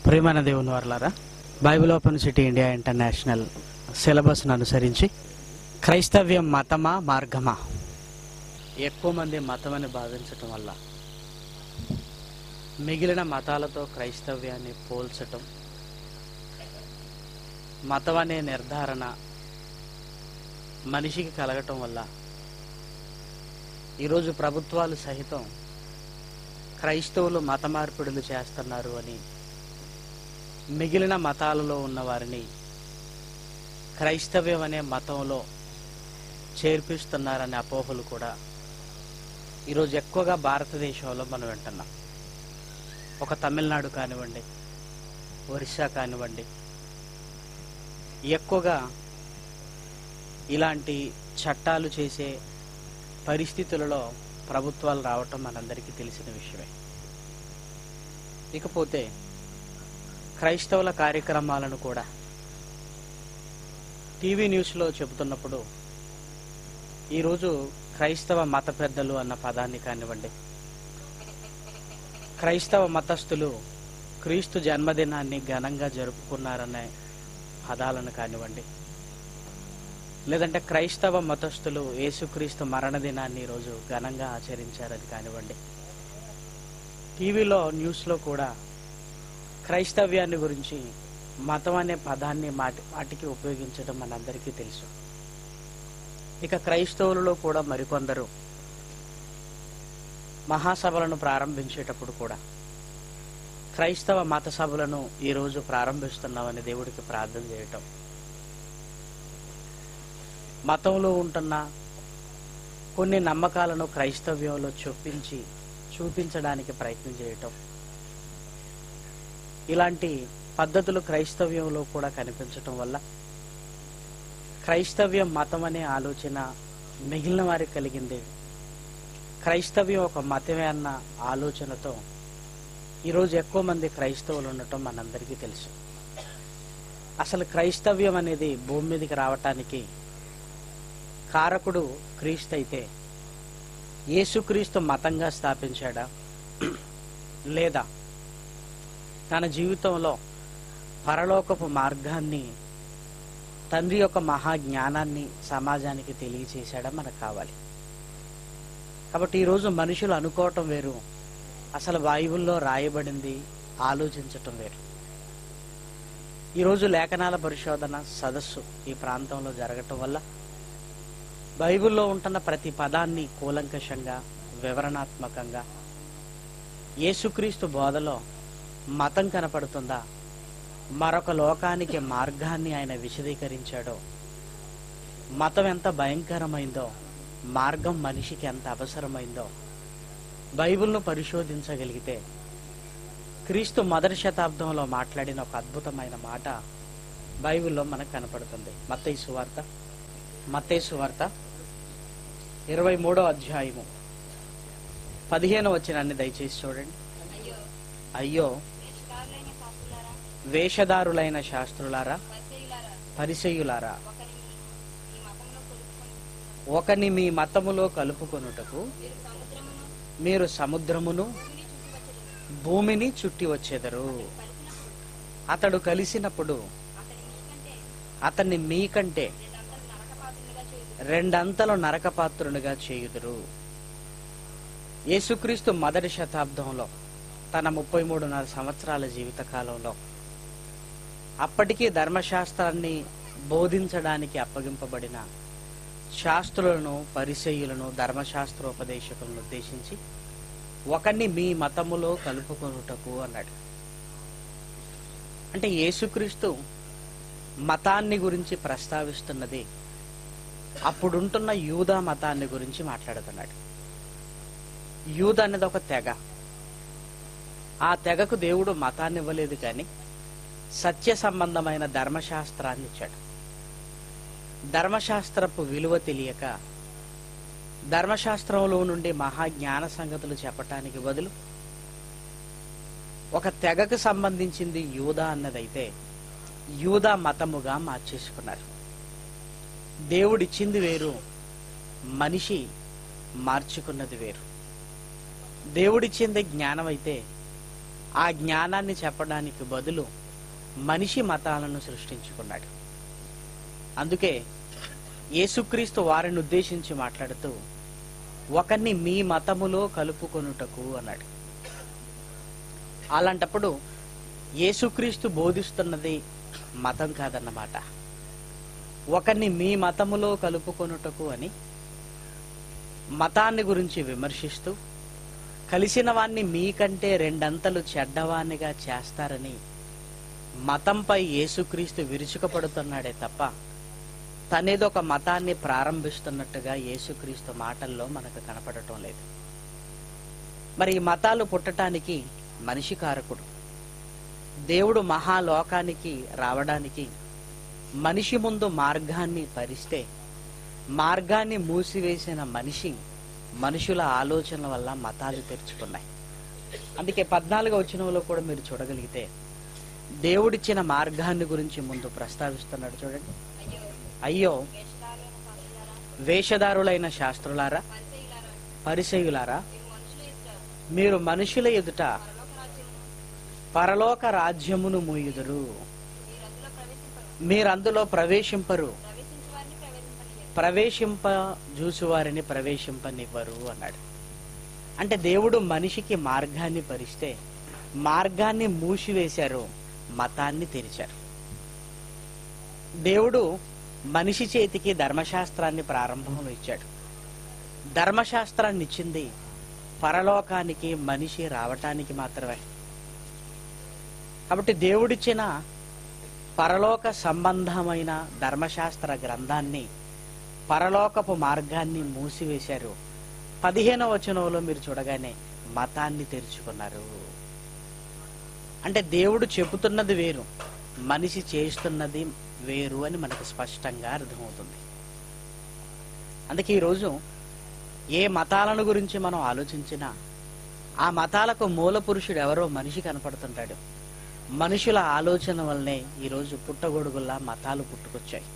ప్రియమైన దేవుని వారలారా Bible open city India international సిలబస్ను అనుసరించి క్రైస్తవ్యం మతమా మార్గమా ఎక్కువ మంది మతం అని భావించటం వల్ల మిగిలిన మతాలతో క్రైస్తవ్యాన్ని పోల్చటం మతం అనే నిర్ధారణ మనిషికి కలగటం వల్ల ఈరోజు ప్రభుత్వాలు సహితం క్రైస్తవులు మత మార్పిడులు చేస్తున్నారు అని మిగిలిన మతాలలో ఉన్న వారిని క్రైస్తవ్యం అనే మతంలో చేర్పిస్తున్నారనే అపోహలు కూడా ఈరోజు ఎక్కువగా భారతదేశంలో మనం వింటున్నాం ఒక తమిళనాడు కానివ్వండి ఒరిస్సా కానివ్వండి ఎక్కువగా ఇలాంటి చట్టాలు చేసే పరిస్థితులలో ప్రభుత్వాలు రావటం మనందరికీ తెలిసిన విషయమే ఇకపోతే క్రైస్తవుల కార్యక్రమాలను కూడా టీవీ న్యూస్లో చెబుతున్నప్పుడు ఈరోజు క్రైస్తవ మత పెద్దలు అన్న పదాన్ని కానివ్వండి క్రైస్తవ మతస్థులు క్రీస్తు జన్మదినాన్ని ఘనంగా జరుపుకున్నారనే పదాలను కానివ్వండి లేదంటే క్రైస్తవ మతస్థులు యేసుక్రీస్తు మరణ దినాన్ని ఈరోజు ఘనంగా ఆచరించారని కానివ్వండి టీవీలో న్యూస్లో కూడా క్రైస్తవ్యాన్ని గురించి మతం అనే పదాన్ని మాటి వాటికి ఉపయోగించడం మనందరికీ తెలుసు ఇక క్రైస్తవులలో కూడా మరికొందరు మహాసభలను ప్రారంభించేటప్పుడు కూడా క్రైస్తవ మత సభలను ఈరోజు ప్రారంభిస్తున్నామని దేవుడికి ప్రార్థన చేయటం మతంలో ఉంటున్న కొన్ని నమ్మకాలను క్రైస్తవ్యంలో చొప్పించి చూపించడానికి ప్రయత్నం చేయటం ఇలాంటి పద్ధతులు క్రైస్తవ్యంలో కూడా కనిపించటం వల్ల క్రైస్తవ్యం మతం అనే ఆలోచన మిగిలిన వారికి కలిగింది క్రైస్తవ్యం ఒక మతమే అన్న ఆలోచనతో ఈరోజు ఎక్కువ మంది క్రైస్తవులు ఉండటం మనందరికీ తెలుసు అసలు క్రైస్తవ్యం అనేది భూమి మీదకి రావటానికి కారకుడు క్రీస్తు అయితే యేసుక్రీస్తు మతంగా స్థాపించాడా లేదా తన జీవితంలో పరలోకపు మార్గాన్ని తండ్రి యొక్క మహాజ్ఞానాన్ని సమాజానికి తెలియచేశాడా మనకు కావాలి కాబట్టి ఈరోజు మనుషులు అనుకోవటం వేరు అసలు బైబిల్లో రాయబడింది ఆలోచించటం వేరు ఈరోజు లేఖనాల పరిశోధన సదస్సు ఈ ప్రాంతంలో జరగటం వల్ల బైబిల్లో ఉంటున్న ప్రతి పదాన్ని కూలంకషంగా వివరణాత్మకంగా యేసుక్రీస్తు బోధలో మతం కనపడుతుందా మరొక లోకానికి మార్గాన్ని ఆయన విశదీకరించాడో మతం ఎంత భయంకరమైందో మార్గం మనిషికి ఎంత అవసరమైందో బైబిల్ను పరిశోధించగలిగితే క్రీస్తు మొదటి శతాబ్దంలో మాట్లాడిన ఒక అద్భుతమైన మాట బైబిల్లో మనకు కనపడుతుంది మత్తయి సువార్త మత్తయి సువార్త ఇరవై మూడో అధ్యాయము పదిహేను వచ్చినాన్ని దయచేసి చూడండి అయ్యో అయ్యో వేషధారులైన శాస్త్రులారా వేషధారులైన శాస్త్రులారా పరిసయ్యులారా పరిసయ్యులారా ఒకరిని ఈ మతములో కొలుపుకొని ఒకని మీ మతములో కలుపుకొనుటకు మీరు సముద్రమును మీరు సముద్రమును భూమిని చుట్టి భూమిని వచ్చెదరు. చుట్టి వచ్చెదరు కలిసినప్పుడు అతడు కలిసినప్పుడు అతని అతన్ని మీకంటే మీకంటే రెండంతలు నరకపాత్రులుగా చేయుదురు. రెండంతలు నరకపాత్రునిగా చేయుదురు యేసుక్రీస్తు మొదటి శతాబ్దంలో తన ముప్పై మూడున్నర సంవత్సరాల జీవిత కాలంలో అప్పటికీ ధర్మశాస్త్రాన్ని బోధించడానికి అప్పగింపబడిన శాస్త్రులను పరిచయులను ధర్మశాస్త్రోపదేశకులను ఉద్దేశించి ఒకరిని మీ మతములో కలుపుకొనుటకు అన్నాడు అంటే యేసుక్రీస్తు మతాన్ని గురించి ప్రస్తావిస్తున్నది అప్పుడుంటున్న యూదా మతాన్ని గురించి మాట్లాడుతున్నాడు యూద అనేది ఒక తెగ ఆ తెగకు దేవుడు మతాన్ని ఇవ్వలేదు కానీ సత్య సంబంధమైన ధర్మశాస్త్రాన్ని ఇచ్చాడు ధర్మశాస్త్రపు విలువ తెలియక ధర్మశాస్త్రంలో నుండి మహాజ్ఞాన సంగతులు చెప్పటానికి బదులు ఒక తెగకు సంబంధించింది యూదా అన్నదైతే యూదా మతముగా మార్చేసుకున్నారు దేవుడిచ్చింది వేరు మనిషి మార్చుకున్నది వేరు దేవుడిచ్చింది జ్ఞానం అయితే ఆ జ్ఞానాన్ని చెప్పడానికి బదులు మనిషి మతాలను సృష్టించుకున్నాడు అందుకే యేసుక్రీస్తు వారిని ఉద్దేశించి మాట్లాడుతూ ఒకరిని మీ మతములో కలుపుకొనుటకు అన్నాడు అలాంటప్పుడు యేసుక్రీస్తు బోధిస్తున్నది మతం కాదన్నమాట ఒకరిని మీ మతములో కలుపుకొనుటకు అని మతాన్ని గురించి విమర్శిస్తూ కలిసిన వాణ్ణి మీకంటే రెండంతలు చెడ్డవానిగా చేస్తారని మతంపై యేసుక్రీస్తు విరుచుకపడుతున్నాడే తప్ప తనేదో ఒక మతాన్ని ప్రారంభిస్తున్నట్టుగా యేసుక్రీస్తు మాటల్లో మనకు కనపడటం లేదు మరి ఈ మతాలు పుట్టడానికి మనిషి కారకుడు దేవుడు మహాలోకానికి రావడానికి మనిషి ముందు మార్గాన్ని పరిస్తే మార్గాన్ని మూసివేసిన మనిషి మనుషుల ఆలోచనల వల్ల మతాలు తెరుచుకున్నాయి అందుకే పద్నాలుగో వచనంలో కూడా మీరు చూడగలిగితే దేవుడిచ్చిన మార్గాన్ని గురించి ముందు ప్రస్తావిస్తున్నాడు చూడండి అయ్యో అయ్యో వేషధారులైన శాస్త్రులారా, వేషధారులైన శాస్త్రులారా పరిసయ్యులారా, పరిసయులారా మీరు మనుషుల ఎదుట మీరు మనుషుల ఎదుట పరలోక రాజ్యమును పరలోక రాజ్యమును మూయుదురు మీరందులో మీరందులో ప్రవేశింపరు. ప్రవేశింపరు ప్రవేశించు వారిని ప్రవేశింపనీయరు. ప్రవేశింప చూసువారిని ప్రవేశింపనివ్వరు అన్నాడు అంటే దేవుడు మనిషికి మార్గాన్ని పరిస్తే మార్గాన్ని మూసివేశారు మతాన్ని తెరిచారు దేవుడు మనిషి చేతికి ధర్మశాస్త్రాన్ని ప్రారంభంలో ఇచ్చాడు ధర్మశాస్త్రాన్ని ఇచ్చింది పరలోకానికి మనిషి రావటానికి మాత్రమే కాబట్టి దేవుడిచ్చిన పరలోక సంబంధమైన ధర్మశాస్త్ర గ్రంథాన్ని పరలోకపు మార్గాన్ని మూసివేశారు పదిహేనవ వచనంలో మీరు చూడగానే మతాన్ని తెరుచుకున్నారు అంటే దేవుడు చెబుతున్నది వేరు మనిషి చేస్తున్నది వేరు అని మనకు స్పష్టంగా అర్థమవుతుంది అందుకే ఈరోజు ఏ మతాలను గురించి మనం ఆలోచించినా ఆ మతాలకు మూల పురుషుడు ఎవరో మనిషి కనపడుతుంటాడు మనుషుల ఆలోచన వల్లనే ఈరోజు పుట్టగొడుగుల్లా మతాలు పుట్టుకొచ్చాయి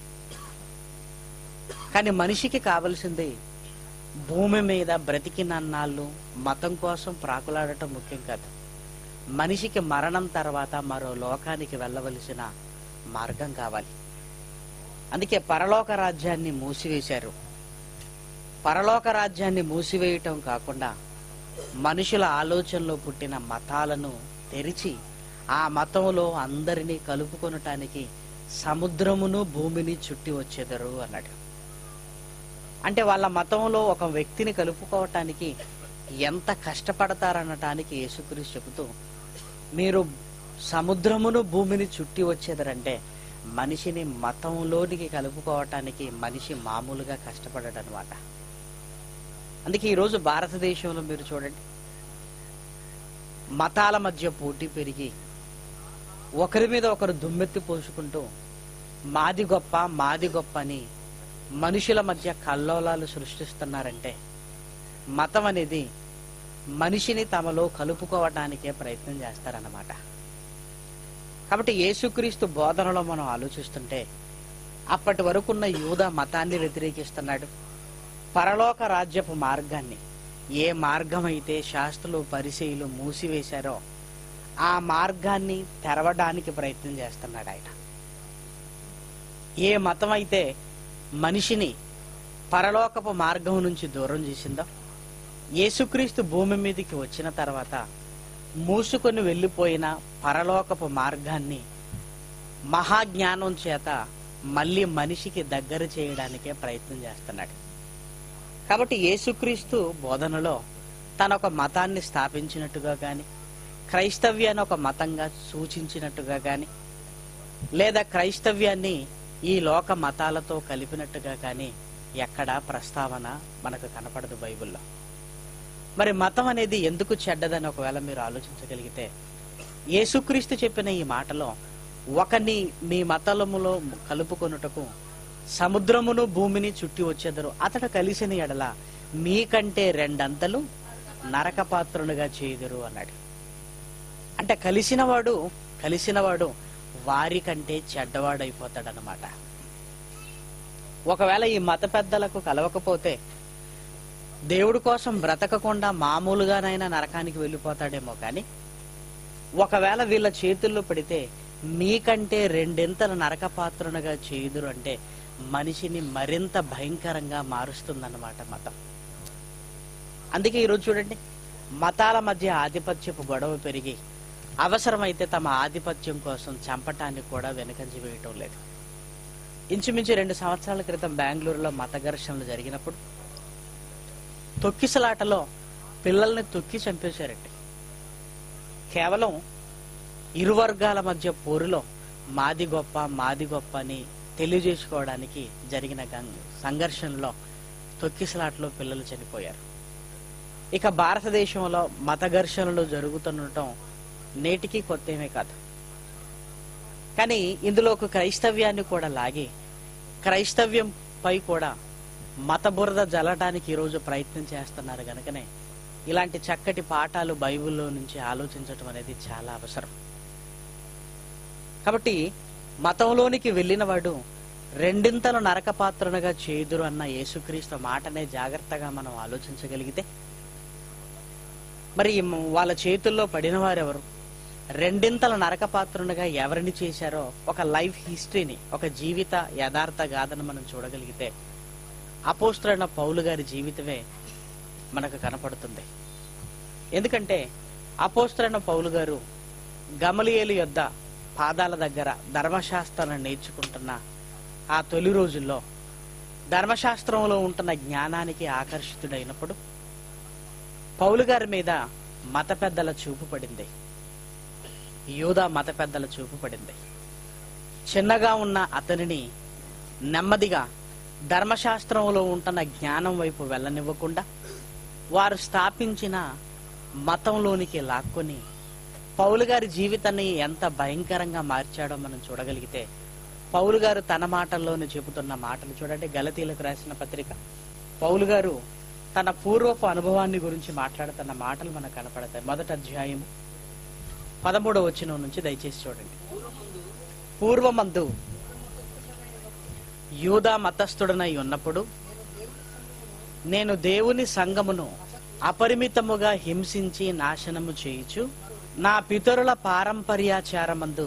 కానీ మనిషికి కావలసింది భూమి మీద బ్రతికినన్నాళ్ళు మతం కోసం ప్రాకులాడటం ముఖ్యం కాదు మనిషికి మరణం తర్వాత మరో లోకానికి వెళ్ళవలసిన మార్గం కావాలి అందుకే పరలోక రాజ్యాన్ని మూసివేశారు పరలోక రాజ్యాన్ని మూసివేయటం కాకుండా మనుషుల ఆలోచనలో పుట్టిన మతాలను తెరిచి ఆ మతంలో అందరినీ కలుపుకొనటానికి సముద్రమును భూమిని చుట్టి వచ్చేదరు అన్నాడు అంటే వాళ్ళ మతంలో ఒక వ్యక్తిని కలుపుకోవటానికి ఎంత కష్టపడతారనటానికి యేసుక్రీస్తు చెబుతూ మీరు సముద్రమును భూమిని చుట్టి వచ్చేదరంటే మనిషిని మతంలోనికి కలుపుకోవటానికి మనిషి మామూలుగా కష్టపడడు అనమాట అందుకే ఈరోజు భారతదేశంలో మీరు చూడండి మతాల మధ్య పోటీ పెరిగి ఒకరి మీద ఒకరు దుమ్మెత్తి పోసుకుంటూ మాది గొప్ప మాది గొప్ప అని మనుషుల మధ్య కల్లోలాలు సృష్టిస్తున్నారంటే మతం అనేది మనిషిని తమలో కలుపుకోవటానికే ప్రయత్నం చేస్తారన్నమాట కాబట్టి యేసుక్రీస్తు బోధనలో మనం ఆలోచిస్తుంటే అప్పటి వరకున్న యూద మతాన్ని వ్యతిరేకిస్తున్నాడు పరలోక రాజ్యపు మార్గాన్ని ఏ మార్గం అయితే శాస్త్రులు పరిచయులు మూసివేశారో ఆ మార్గాన్ని తెరవడానికి ప్రయత్నం చేస్తున్నాడు ఆయన ఏ మతం అయితే మనిషిని పరలోకపు మార్గం నుంచి దూరం చేసిందో యేసుక్రీస్తు భూమి మీదకి వచ్చిన తర్వాత మూసుకొని వెళ్ళిపోయిన పరలోకపు మార్గాన్ని మహాజ్ఞానం చేత మళ్ళీ మనిషికి దగ్గర చేయడానికే ప్రయత్నం చేస్తున్నాడు కాబట్టి యేసుక్రీస్తు బోధనలో తన ఒక మతాన్ని స్థాపించినట్టుగా కానీ క్రైస్తవ్యాన్ని ఒక మతంగా సూచించినట్టుగా కానీ లేదా క్రైస్తవ్యాన్ని ఈ లోక మతాలతో కలిపినట్టుగా కానీ ఎక్కడా ప్రస్తావన మనకు కనపడదు బైబిల్లో మరి మతం అనేది ఎందుకు చెడ్డదని ఒకవేళ మీరు ఆలోచించగలిగితే యేసుక్రీస్తు చెప్పిన ఈ మాటలో ఒకని మీ మతలములో కలుపుకొనుటకు సముద్రమును భూమిని చుట్టి వచ్చేదరు అతడు కలిసిన ఎడల మీకంటే రెండంతలు నరకపాత్రునిగా చేయుదురు అన్నాడు అంటే కలిసినవాడు కలిసినవాడు వారికంటే చెడ్డవాడైపోతాడనమాట ఒకవేళ ఈ మత పెద్దలకు కలవకపోతే దేవుడి కోసం బ్రతకకుండా మామూలుగానైనా నరకానికి వెళ్ళిపోతాడేమో కానీ ఒకవేళ వీళ్ళ చేతుల్లో పడితే మీకంటే రెండింతల నరకపాత్రునిగా చేయుదురు అంటే మనిషిని మరింత భయంకరంగా మారుస్తుందన్నమాట మతం అందుకే ఈరోజు చూడండి మతాల మధ్య ఆధిపత్యపు గొడవ పెరిగి అవసరమైతే తమ ఆధిపత్యం కోసం చంపటానికి కూడా వెనుకంజి వేయటం లేదు ఇంచుమించు రెండు సంవత్సరాల క్రితం బెంగళూరులో మత ఘర్షణలు జరిగినప్పుడు తొక్కిసలాటలో పిల్లల్ని తొక్కి చంపేశారండి కేవలం ఇరు వర్గాల మధ్య పోరులో మాది గొప్ప మాది గొప్ప అని తెలియజేసుకోవడానికి జరిగిన గంగ సంఘర్షణలో తొక్కిసలాటలో పిల్లలు చనిపోయారు ఇక భారతదేశంలో మత ఘర్షణలు జరుగుతుండటం నేటికి కొత్త ఏమీ కాదు కానీ ఇందులో ఒక క్రైస్తవ్యాన్ని కూడా లాగి క్రైస్తవ్యం పై కూడా మత బురద జల్లటానికి ఈరోజు ప్రయత్నం చేస్తున్నారు గనుకనే ఇలాంటి చక్కటి పాఠాలు బైబిల్లో నుంచి ఆలోచించటం అనేది చాలా అవసరం కాబట్టి మతంలోనికి వెళ్ళిన వాడు రెండింతలు నరకపాత్రునిగా చేదురు అన్న యేసుక్రీస్తు మాటనే జాగ్రత్తగా మనం ఆలోచించగలిగితే మరి మ్ వాళ్ళ చేతుల్లో పడిన వారెవరు రెండింతల నరకపాత్రునిగా ఎవరిని చేశారో ఒక లైఫ్ హిస్టరీని ఒక జీవిత యథార్థ గాథను మనం చూడగలిగితే అపోస్తులైన పౌలు గారి జీవితమే మనకు కనపడుతుంది ఎందుకంటే అపోస్తులైన పౌలు గారు గమలియేలు యొద్ద పాదాల దగ్గర ధర్మశాస్త్రాన్ని నేర్చుకుంటున్న ఆ తొలి రోజుల్లో ధర్మశాస్త్రంలో ఉంటున్న జ్ఞానానికి ఆకర్షితుడైనప్పుడు పౌలు గారి మీద మత పెద్దల చూపు పడింది యూదా మత పెద్దల చూపు పడింది చిన్నగా ఉన్న అతనిని నెమ్మదిగా ధర్మశాస్త్రంలో ఉంటున్న జ్ఞానం వైపు వెళ్ళనివ్వకుండా వారు స్థాపించిన మతంలోనికి లాక్కొని పౌలు గారి జీవితాన్ని ఎంత భయంకరంగా మార్చాడో మనం చూడగలిగితే పౌలు గారు తన మాటల్లోనే చెబుతున్న మాటలు చూడండి గలతీలకు రాసిన పత్రిక పౌలు గారు తన పూర్వపు అనుభవాన్ని గురించి మాట్లాడుతున్న మాటలు మనకు కనపడతాయి మొదటి అధ్యాయం పదమూడవ వచనం నుంచి దయచేసి చూడండి పూర్వమందు యూదా మతస్థుడనై ఉన్నప్పుడు నేను దేవుని సంఘమును అపరిమితముగా హింసించి నాశనము చేయుచు నా పితరుల పారంపర్యాచారమందు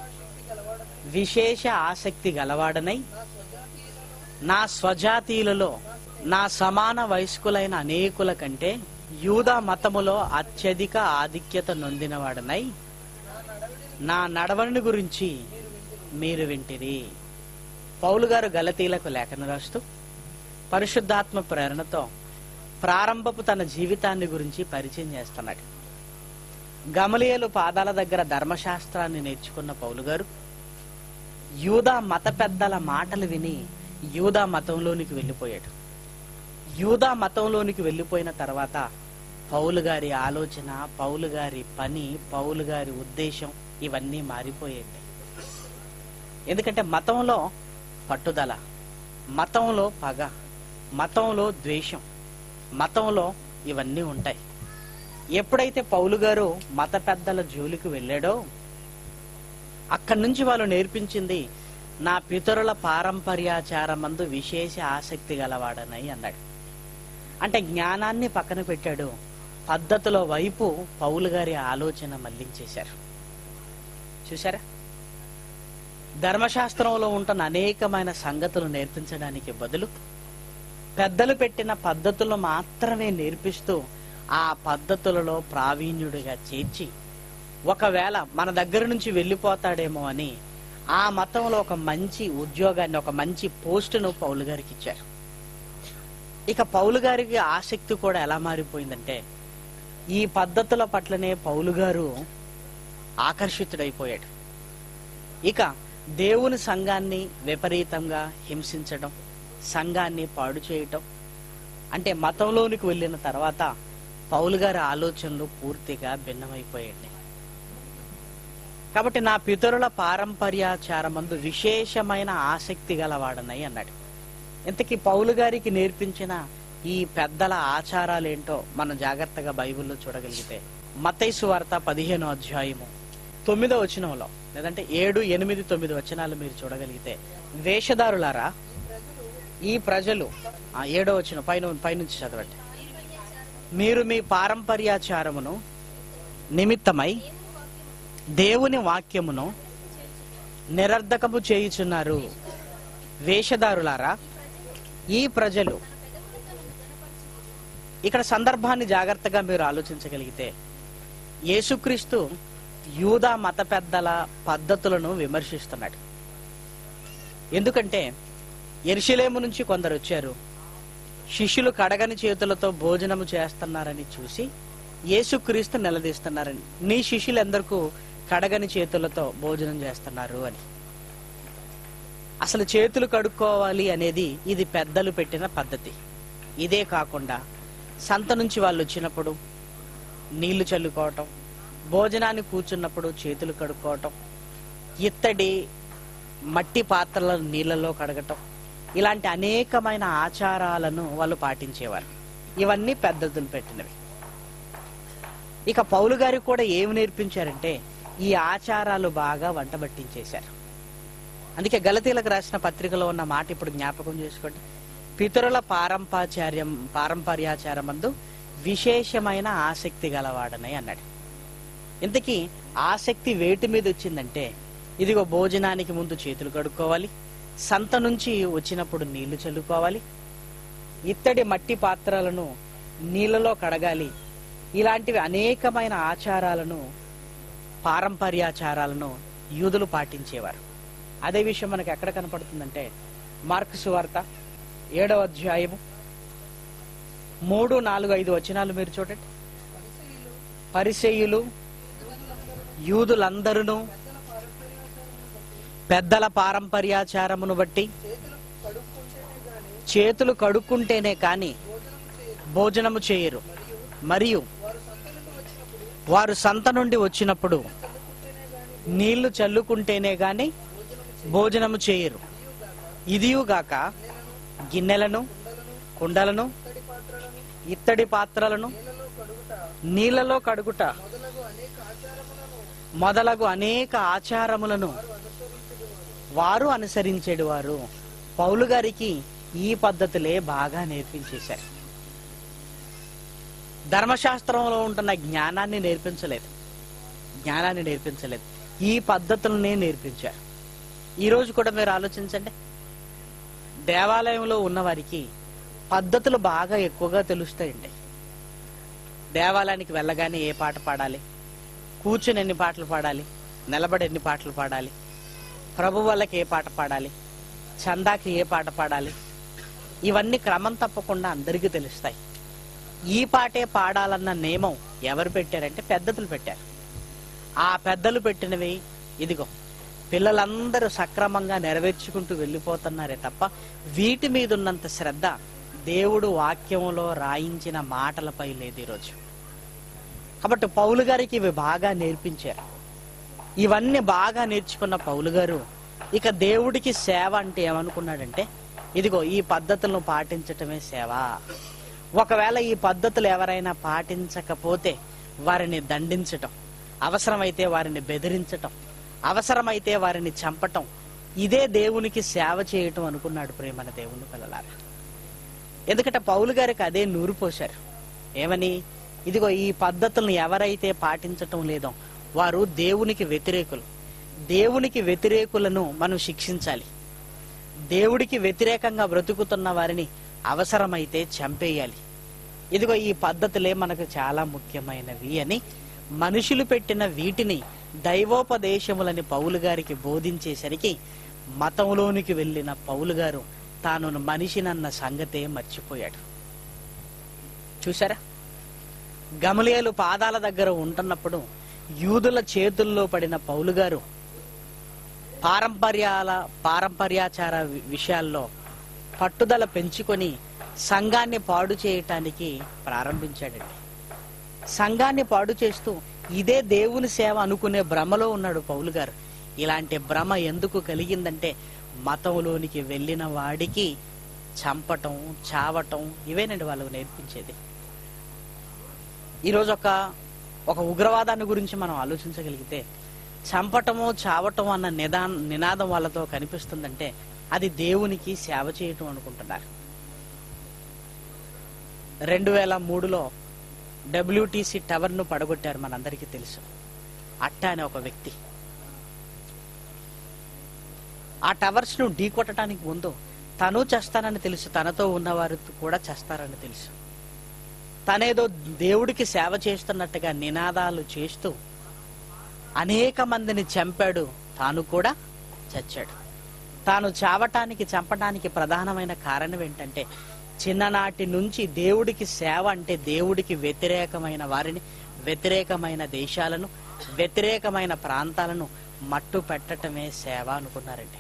విశేష ఆసక్తి గలవాడనై నా స్వజాతీయులలో నా సమాన వయస్కులైన అనేకుల కంటే యూదా మతములో అత్యధిక ఆధిక్యత నొందినవాడనై నా నడవడిని గురించి మీరు వింటిరి పౌలు గారు గలతీలకు లేఖను రాస్తూ పరిశుద్ధాత్మ ప్రేరణతో ప్రారంభపు తన జీవితాన్ని గురించి పరిచయం చేస్తున్నాడు గమలియలు పాదాల దగ్గర ధర్మశాస్త్రాన్ని నేర్చుకున్న పౌలు గారు యూదా మత పెద్దల మాటలు విని యూదా మతంలోనికి వెళ్ళిపోయాడు యూదా మతంలోనికి వెళ్ళిపోయిన తర్వాత పౌలు గారి ఆలోచన పౌలు గారి పని పౌలు గారి ఉద్దేశం ఇవన్నీ మారిపోయాయి ఎందుకంటే మతంలో పట్టుదల మతంలో పగ మతంలో ద్వేషం మతంలో ఇవన్నీ ఉంటాయి ఎప్పుడైతే పౌలు గారు మత పెద్దల జోలికి వెళ్ళాడో అక్కడి నుంచి వాళ్ళు నేర్పించింది నా పితరుల పారంపర్యాచారమందు విశేష ఆసక్తి గలవాడనై అన్నాడు అంటే జ్ఞానాన్ని పక్కన పెట్టాడు పద్ధతుల వైపు పౌలు గారి ఆలోచన మళ్లించేశారు చూసారా ధర్మశాస్త్రంలో ఉంటున్న అనేకమైన సంగతులు నేర్పించడానికి బదులు పెద్దలు పెట్టిన పద్ధతులు మాత్రమే నేర్పిస్తూ ఆ పద్ధతులలో ప్రావీణ్యుడిగా చేర్చి ఒకవేళ మన దగ్గర నుంచి వెళ్ళిపోతాడేమో అని ఆ మతంలో ఒక మంచి ఉద్యోగాన్ని ఒక మంచి పోస్టును పౌలు గారికి ఇచ్చారు ఇక పౌలు గారికి ఆసక్తి కూడా ఎలా మారిపోయిందంటే ఈ పద్ధతుల పట్లనే పౌలు గారు ఆకర్షితుడైపోయాడు ఇక దేవుని సంఘాన్ని విపరీతంగా హింసించడం సంఘాన్ని పాడు చేయటం అంటే మతంలోనికి వెళ్ళిన తర్వాత పౌలు గారి ఆలోచనలు పూర్తిగా భిన్నమైపోయాయి కాబట్టి నా పితరుల పారంపర్యాచారమందు విశేషమైన ఆసక్తి గలవాడనై అన్నాడు ఇంతకీ పౌలు గారికి నేర్పించిన ఈ పెద్దల ఆచారాలేంటో మనం జాగ్రత్తగా బైబిల్లో చూడగలిగితే మతైసు వార్త పదిహేనో అధ్యాయము తొమ్మిదో వచనంలో లేదంటే ఏడు ఎనిమిది తొమ్మిది వచనాలు మీరు చూడగలిగితే వేషధారులారా ఈ ప్రజలు ఆ ఏడో వచ్చిన పైన పైనుంచి చదవండి మీరు మీ పారంపర్యాచారమును నిమిత్తమై దేవుని వాక్యమును నిరర్ధకము చేయుచున్నారు వేషధారులారా ఈ ప్రజలు ఇక్కడ సందర్భాన్ని జాగ్రత్తగా మీరు ఆలోచించగలిగితే యేసుక్రీస్తు యూదా మత పెద్దల పద్ధతులను విమర్శిస్తున్నాడు ఎందుకంటే ఎరుషలేము నుంచి కొందరు వచ్చారు శిష్యులు కడగని చేతులతో భోజనము చేస్తున్నారని చూసి యేసుక్రీస్తు నిలదీస్తున్నారని నీ శిష్యులందరికీ కడగని చేతులతో భోజనం చేస్తున్నారు అని అసలు చేతులు కడుక్కోవాలి అనేది ఇది పెద్దలు పెట్టిన పద్ధతి ఇదే కాకుండా సంత నుంచి వాళ్ళు వచ్చినప్పుడు నీళ్లు చల్లుకోవటం భోజనాన్ని కూర్చున్నప్పుడు చేతులు కడుక్కోవటం ఇత్తడి మట్టి పాత్రలను నీళ్ళలో కడగటం ఇలాంటి అనేకమైన ఆచారాలను వాళ్ళు పాటించేవారు ఇవన్నీ పెద్దలు పెట్టినవి ఇక పౌలు గారికి కూడా ఏమి నేర్పించారంటే ఈ ఆచారాలు బాగా వంట పట్టించేశారు అందుకే గలతీలకు రాసిన పత్రికలో ఉన్న మాట ఇప్పుడు జ్ఞాపకం చేసుకోండి పితరుల పారంపాచార్యం పారంపర్యాచారమందు విశేషమైన ఆసక్తి గలవాడని అన్నాడు ఇంతకీ ఆసక్తి వేటి మీద వచ్చిందంటే ఇదిగో భోజనానికి ముందు చేతులు కడుక్కోవాలి సంత నుంచి వచ్చినప్పుడు నీళ్లు చల్లుకోవాలి ఇత్తడి మట్టి పాత్రలను నీళ్ళలో కడగాలి ఇలాంటివి అనేకమైన ఆచారాలను పారంపర్యాచారాలను యూదులు పాటించేవారు అదే విషయం మనకి ఎక్కడ కనపడుతుందంటే మార్క్స్ వార్త ఏడవ అధ్యాయము మూడు నాలుగు ఐదు వచనాలు మీరు చూడండి పరిసెయులు యూదులందరూ పెద్దల పారంపర్యాచారమును బట్టి చేతులు కడుక్కుంటేనే కాని భోజనము చేయరు మరియు వారు సంత నుండి వచ్చినప్పుడు నీళ్లు చల్లుకుంటేనే గాని భోజనము చేయరు ఇదియుగాక గిన్నెలను కుండలను ఇత్తడి పాత్రలను నీళ్లలో కడుగుట మొదలగు అనేక ఆచారములను వారు అనుసరించేడు వారు పౌలు గారికి ఈ పద్ధతులే బాగా నేర్పించేశారు ధర్మశాస్త్రంలో ఉంటున్న జ్ఞానాన్ని నేర్పించలేదు జ్ఞానాన్ని నేర్పించలేదు ఈ పద్ధతులనే నేర్పించారు ఈ రోజు కూడా మీరు ఆలోచించండి దేవాలయంలో ఉన్న వారికి పద్ధతులు బాగా ఎక్కువగా తెలుస్తాయండి దేవాలయానికి వెళ్ళగానే ఏ పాట పాడాలి కూర్చుని ఎన్ని పాటలు పాడాలి నిలబడి ఎన్ని పాటలు పాడాలి ప్రభు వాళ్ళకి ఏ పాట పాడాలి చందాకి ఏ పాట పాడాలి ఇవన్నీ క్రమం తప్పకుండా అందరికీ తెలుస్తాయి ఈ పాటే పాడాలన్న నియమం ఎవరు పెట్టారంటే పెద్దలు పెట్టారు ఆ పెద్దలు పెట్టినవి ఇదిగో పిల్లలందరూ సక్రమంగా నెరవేర్చుకుంటూ వెళ్ళిపోతున్నారే తప్ప వీటి మీద ఉన్నంత శ్రద్ధ దేవుడు వాక్యంలో రాయించిన మాటలపై లేదు ఈరోజు కాబట్టి పౌలు గారికి ఇవి బాగా నేర్పించారు ఇవన్నీ బాగా నేర్చుకున్న పౌలు గారు ఇక దేవుడికి సేవ అంటే ఏమనుకున్నాడంటే ఇదిగో ఈ పద్ధతులను పాటించటమే సేవ ఒకవేళ ఈ పద్ధతులు ఎవరైనా పాటించకపోతే వారిని దండించటం అవసరమైతే వారిని బెదిరించటం అవసరమైతే వారిని చంపటం ఇదే దేవునికి సేవ చేయటం అనుకున్నాడు ప్రేమన దేవుని పిల్లలారా ఎందుకంటే పౌలు గారికి అదే నూరు పోశారు ఏమని ఇదిగో ఈ పద్ధతులను ఎవరైతే పాటించటం లేదో వారు దేవునికి వ్యతిరేకులు దేవునికి వ్యతిరేకులను మనం శిక్షించాలి దేవుడికి వ్యతిరేకంగా బ్రతుకుతున్న వారిని అవసరమైతే చంపేయాలి ఇదిగో ఈ పద్ధతులే మనకు చాలా ముఖ్యమైనవి అని మనుషులు పెట్టిన వీటిని దైవోపదేశములని పౌలు గారికి బోధించేసరికి మతంలోనికి వెళ్ళిన పౌలు గారు తాను మనిషినన్న సంగతే మర్చిపోయాడు చూసారా గమలియలు పాదాల దగ్గర ఉంటున్నప్పుడు యూదుల చేతుల్లో పడిన పౌలు గారు పారంపర్యాల పారంపర్యాచార వి- విషయాల్లో పట్టుదల పెంచుకొని సంఘాన్ని పాడు చేయటానికి ప్రారంభించాడండి సంఘాన్ని పాడు చేస్తూ ఇదే దేవుని సేవ అనుకునే భ్రమలో ఉన్నాడు పౌలు గారు ఇలాంటి భ్రమ ఎందుకు కలిగిందంటే మతంలోనికి వెళ్ళిన వాడికి చంపటం చావటం ఇవేనండి వాళ్ళకు నేర్పించేది ఈరోజు ఒక ఒక ఉగ్రవాదాన్ని గురించి మనం ఆలోచించగలిగితే చంపటము చావటం అన్న నిదా నినాదం వాళ్ళతో కనిపిస్తుందంటే అది దేవునికి సేవ చేయటం అనుకుంటున్నారు రెండు వేల మూడులో డబ్ల్యూటీసీ టవర్ను పడగొట్టారు మనందరికీ తెలుసు అట్ట అనే ఒక వ్యక్తి ఆ టవర్స్ ను ఢీ కొట్టడానికి ముందు తను చేస్తానని తెలుసు తనతో ఉన్నవారు కూడా చేస్తారని తెలుసు తనేదో దేవుడికి సేవ చేస్తున్నట్టుగా నినాదాలు చేస్తూ అనేక మందిని చంపాడు తాను కూడా చచ్చాడు తాను చావటానికి చంపడానికి ప్రధానమైన కారణం ఏంటంటే చిన్ననాటి నుంచి దేవుడికి సేవ అంటే దేవుడికి వ్యతిరేకమైన వారిని వ్యతిరేకమైన దేశాలను వ్యతిరేకమైన ప్రాంతాలను మట్టు పెట్టటమే సేవ అనుకున్నారండి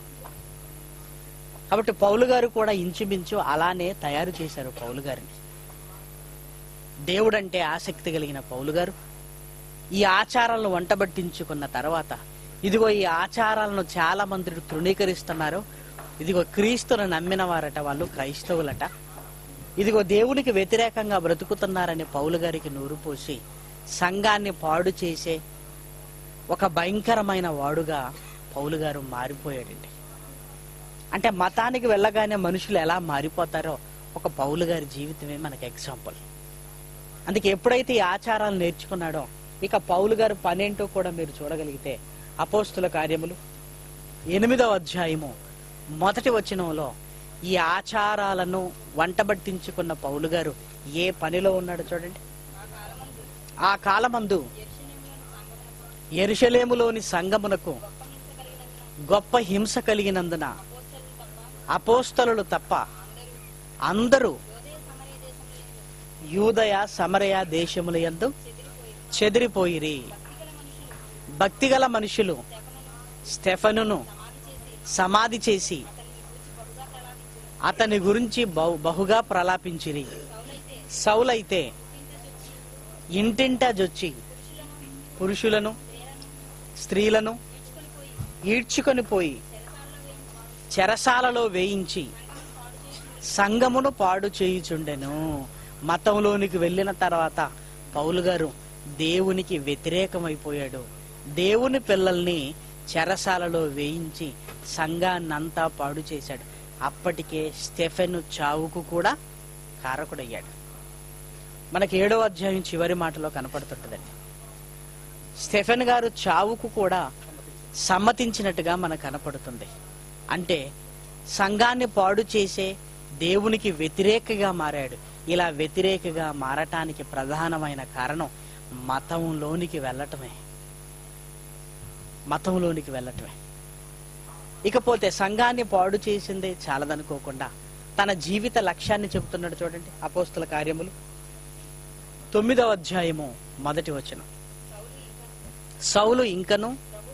కాబట్టి పౌలు గారు కూడా ఇంచుమించు అలానే తయారు చేశారు పౌలు గారిని దేవుడంటే ఆసక్తి కలిగిన పౌలు గారు ఈ ఆచారాలను వంటబట్టించుకున్న తర్వాత ఇదిగో ఈ ఆచారాలను చాలా మంది తృణీకరిస్తున్నారు ఇదిగో క్రీస్తును నమ్మిన వారట వాళ్ళు క్రైస్తవులట ఇదిగో దేవునికి వ్యతిరేకంగా బ్రతుకుతున్నారని పౌలు గారికి నూరు పోసి సంఘాన్ని పాడు చేసే ఒక భయంకరమైన వాడుగా పౌలు గారు మారిపోయాడండి అంటే మతానికి వెళ్ళగానే మనుషులు ఎలా మారిపోతారో ఒక పౌలు గారి జీవితమే మనకి ఎగ్జాంపుల్ అందుకే ఎప్పుడైతే ఈ ఆచారాలు నేర్చుకున్నాడో ఇక పౌలు గారు పనేంటో కూడా మీరు చూడగలిగితే అపోస్తుల కార్యములు ఎనిమిదవ అధ్యాయము మొదటి వచనంలో ఈ ఆచారాలను వంటబట్టించుకున్న పౌలు గారు ఏ పనిలో ఉన్నాడో చూడండి ఆ కాలమందు ఎరుషలేములోని సంగమునకు గొప్ప హింస కలిగినందున అపోస్తలు తప్ప అందరూ యూదయ సమరయ దేశముల యందు చెదిరిపోయిరి భక్తిగల మనుషులు స్టెఫనును సమాధి చేసి అతని గురించి బహు- బహుగా ప్రలాపించిరి సౌలైతే ఇంటింటా జొచ్చి పురుషులను స్త్రీలను ఈడ్చుకొని పోయి చెరసాలలో వేయించి సంఘమును పాడు చేయుచుండెను మతంలోనికి వెళ్ళిన తర్వాత పౌలు గారు దేవునికి వ్యతిరేకమైపోయాడు దేవుని పిల్లల్ని చెరసాలలో వేయించి సంఘాన్నంతా పాడు చేశాడు అప్పటికే స్టెఫెన్ చావుకు కూడా కారకుడయ్యాడు మనకి ఏడో అధ్యాయం చివరి మాటలో కనపడుతుంటదండి స్టెఫెన్ గారు చావుకు కూడా సమ్మతించినట్టుగా మనకు కనపడుతుంది అంటే సంఘాన్ని పాడు చేసే దేవునికి వ్యతిరేకగా మారాడు ఇలా వ్యతిరేకగా మారటానికి ప్రధానమైన కారణం మతంలోనికి వెళ్ళటమే మతంలోనికి వెళ్ళటమే ఇకపోతే సంఘాన్ని పాడు చేసిందే చాలదనుకోకుండా తన జీవిత లక్ష్యాన్ని చెబుతున్నాడు చూడండి అపోస్తుల కార్యములు తొమ్మిదవ అధ్యాయము మొదటి వచనం సౌలు ఇంకను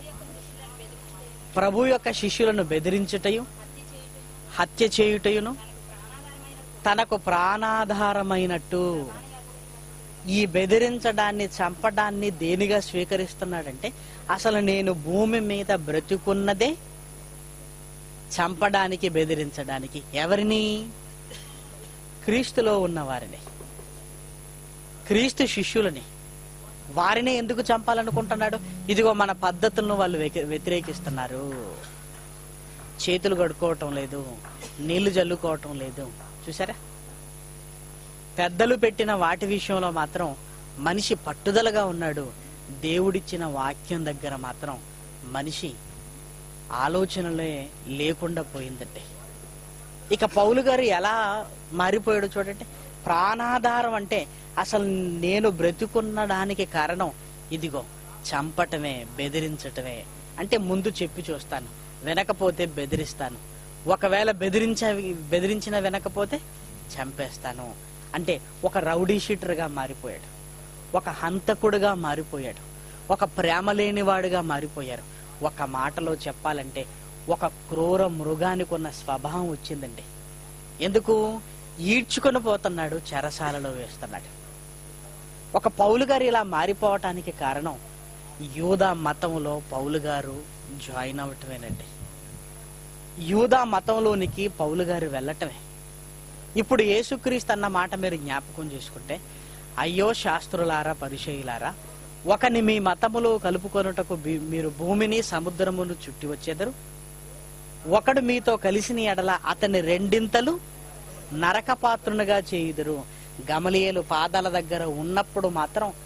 ప్రభు యొక్క శిష్యులను బెదిరించుటయు హత్య చేయుటయును తనకు ప్రాణాధారమైనట్టు ఈ బెదిరించడాన్ని చంపడాన్ని దేనిగా స్వీకరిస్తున్నాడంటే అసలు నేను భూమి మీద బ్రతుకున్నదే చంపడానికి బెదిరించడానికి ఎవరిని క్రీస్తులో ఉన్న వారిని క్రీస్తు శిష్యులని వారిని ఎందుకు చంపాలనుకుంటున్నాడు ఇదిగో మన పద్ధతులను వాళ్ళు వ్యతి- వ్యతిరేకిస్తున్నారు చేతులు కడుక్కోవటం లేదు నీళ్లు జల్లుకోవటం లేదు చూసారా పెద్దలు పెట్టిన వాటి విషయంలో మాత్రం మనిషి పట్టుదలగా ఉన్నాడు దేవుడిచ్చిన వాక్యం దగ్గర మాత్రం మనిషి ఆలోచనలే లేకుండా పోయిందంటే ఇక పౌలు గారు ఎలా మారిపోయాడు చూడండి ప్రాణాధారం అంటే అసలు నేను బ్రతుకున్నడానికి కారణం ఇదిగో చంపటమే బెదిరించటమే అంటే ముందు చెప్పి చూస్తాను వినకపోతే బెదిరిస్తాను ఒకవేళ బెదిరించ బెదిరించిన వినకపోతే చంపేస్తాను అంటే ఒక రౌడీ షీటర్గా మారిపోయాడు ఒక హంతకుడుగా మారిపోయాడు ఒక ప్రేమ లేనివాడుగా మారిపోయారు ఒక మాటలో చెప్పాలంటే ఒక క్రూర మృగానికి ఉన్న స్వభావం వచ్చిందండి ఎందుకు ఈడ్చుకొని పోతున్నాడు చెరసాలలో వేస్తున్నాడు ఒక పౌలు గారు ఇలా మారిపోవటానికి కారణం యూదా మతంలో పౌలు గారు జాయిన్ అవటమేనండి యూదా మతంలోనికి పౌలు గారు వెళ్ళటమే ఇప్పుడు యేసుక్రీస్తు అన్న మాట మీరు జ్ఞాపకం చేసుకుంటే అయ్యో శాస్త్రులారా పరిచయులారా ఒకని మీ మతములో కలుపుకొనుటకు బి- మీరు భూమిని సముద్రమును చుట్టి వచ్చేదరు ఒకడు మీతో కలిసిన ఎడల అతని రెండింతలు నరకపాత్రునిగా చేయుదురు గమలియలు పాదాల దగ్గర ఉన్నప్పుడు మాత్రం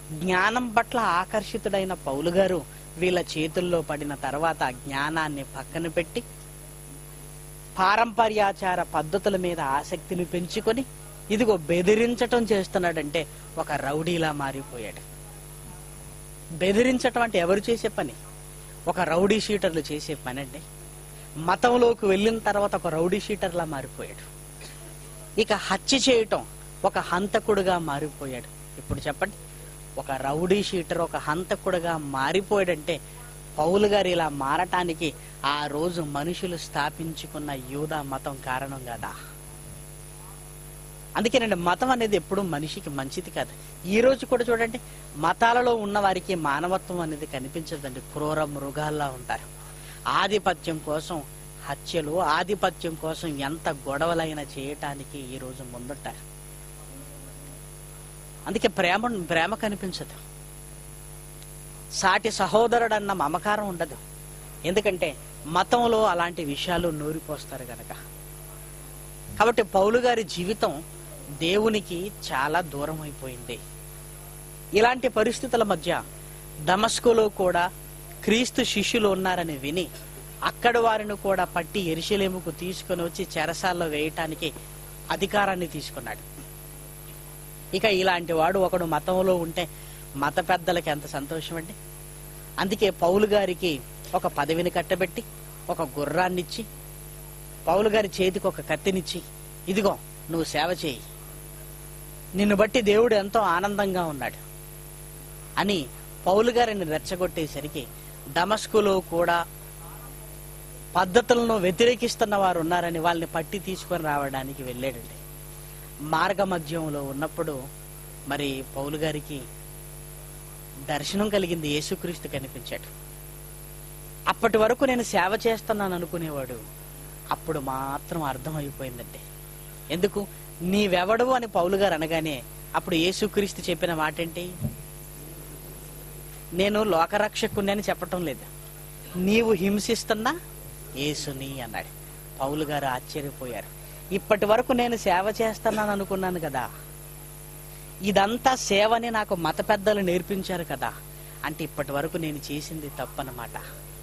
జ్ఞానం పట్ల ఆకర్షితుడైన పౌలు గారు వీళ్ళ చేతుల్లో పడిన తర్వాత ఆ జ్ఞానాన్ని పక్కన పెట్టి పారంపర్యాచార పద్ధతుల మీద ఆసక్తిని పెంచుకొని ఇదిగో బెదిరించటం చేస్తున్నాడంటే ఒక రౌడీలా మారిపోయాడు బెదిరించటం అంటే ఎవరు చేసే పని ఒక రౌడీ షీటర్లు చేసే పని అండి మతంలోకి వెళ్ళిన తర్వాత ఒక రౌడీ షీటర్లా మారిపోయాడు ఇక హత్య చేయటం ఒక హంతకుడుగా మారిపోయాడు ఇప్పుడు చెప్పండి ఒక రౌడీ షీటర్ ఒక హంతకుడుగా మారిపోయాడంటే పౌలు గారు ఇలా మారటానికి ఆ రోజు మనుషులు స్థాపించుకున్న యూదా మతం కారణం కదా అందుకేనండి మతం అనేది ఎప్పుడు మనిషికి మంచిది కాదు ఈ రోజు కూడా చూడండి మతాలలో ఉన్న వారికి మానవత్వం అనేది కనిపించదండి క్రూర మృగాల్లా ఉంటారు ఆధిపత్యం కోసం హత్యలు ఆధిపత్యం కోసం ఎంత గొడవలైనా చేయటానికి ఈ రోజు ముందుంటారు అందుకే ప్రేమ ప్రేమ కనిపించదు సాటి సహోదరుడన్న మమకారం ఉండదు ఎందుకంటే మతంలో అలాంటి విషయాలు నూరిపోస్తారు గనక కాబట్టి పౌలు గారి జీవితం దేవునికి చాలా దూరం అయిపోయింది ఇలాంటి పరిస్థితుల మధ్య దమస్కులో కూడా క్రీస్తు శిష్యులు ఉన్నారని విని అక్కడ వారిని కూడా పట్టి ఎరిశలేముకు తీసుకొని వచ్చి చెరసాల్లో వేయటానికి అధికారాన్ని తీసుకున్నాడు ఇక ఇలాంటి వాడు ఒకడు మతంలో ఉంటే మత పెద్దలకి ఎంత సంతోషం అండి అందుకే పౌలు గారికి ఒక పదవిని కట్టబెట్టి ఒక గుర్రాన్నిచ్చి పౌలు గారి చేతికి ఒక కత్తినిచ్చి ఇదిగో నువ్వు సేవ చేయి నిన్ను బట్టి దేవుడు ఎంతో ఆనందంగా ఉన్నాడు అని పౌలు గారిని రెచ్చగొట్టేసరికి దమస్కులో కూడా పద్ధతులను వ్యతిరేకిస్తున్న వారు ఉన్నారని వాళ్ళని పట్టి తీసుకొని రావడానికి వెళ్ళాడండి మార్గ మధ్యంలో ఉన్నప్పుడు మరి పౌలు గారికి దర్శనం కలిగింది యేసుక్రీస్తు కనిపించాడు అప్పటి వరకు నేను సేవ చేస్తున్నాను అనుకునేవాడు అప్పుడు మాత్రం అర్థమైపోయిందండి ఎందుకు నీవెవడవు అని పౌలు గారు అనగానే అప్పుడు యేసుక్రీస్తు చెప్పిన మాట ఏంటి నేను లోకరక్షకుని అని చెప్పటం లేదు నీవు హింసిస్తున్నా యేసుని అన్నాడు పౌలు గారు ఆశ్చర్యపోయారు ఇప్పటి వరకు నేను సేవ చేస్తున్నాను అనుకున్నాను కదా ఇదంతా సేవని నాకు మత పెద్దలు నేర్పించారు కదా అంటే ఇప్పటి వరకు నేను చేసింది తప్పనమాట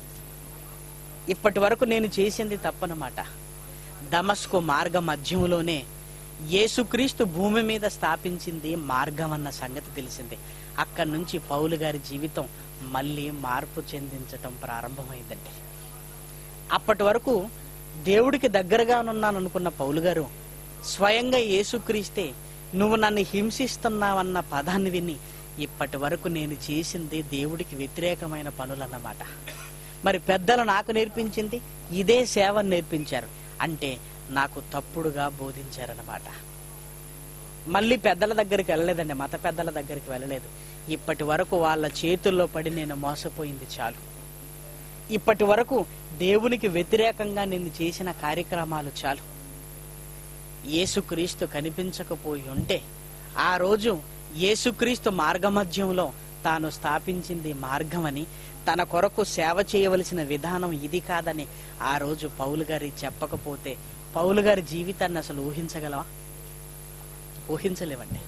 ఇప్పటి వరకు నేను చేసింది తప్పనమాట దమస్కు మార్గ మధ్యంలోనే యేసుక్రీస్తు భూమి మీద స్థాపించింది మార్గం అన్న సంగతి తెలిసింది అక్కడి నుంచి పౌలు గారి జీవితం మళ్ళీ మార్పు చెందించటం ప్రారంభమైందండి అప్పటి వరకు దేవుడికి దగ్గరగా ఉన్నాను అనుకున్న పౌలు గారు స్వయంగా యేసుక్రీస్తే నువ్వు నన్ను హింసిస్తున్నావన్న పదాన్ని విని ఇప్పటి వరకు నేను చేసింది దేవుడికి వ్యతిరేకమైన పనులన్నమాట మరి పెద్దలు నాకు నేర్పించింది ఇదే సేవను నేర్పించారు అంటే నాకు తప్పుడుగా బోధించారన్నమాట మళ్ళీ పెద్దల దగ్గరికి వెళ్ళలేదండి మత పెద్దల దగ్గరికి వెళ్ళలేదు ఇప్పటి వరకు వాళ్ళ చేతుల్లో పడి నేను మోసపోయింది చాలు ఇప్పటి వరకు దేవునికి వ్యతిరేకంగా నేను చేసిన కార్యక్రమాలు చాలు యేసుక్రీస్తు కనిపించకపోయి ఉంటే ఆ రోజు యేసుక్రీస్తు మార్గమధ్యంలో తాను స్థాపించింది మార్గమని తన కొరకు సేవ చేయవలసిన విధానం ఇది కాదని ఆ రోజు పౌలు గారి చెప్పకపోతే పౌలు గారి జీవితాన్ని అసలు ఊహించగలవా ఊహించలేవండి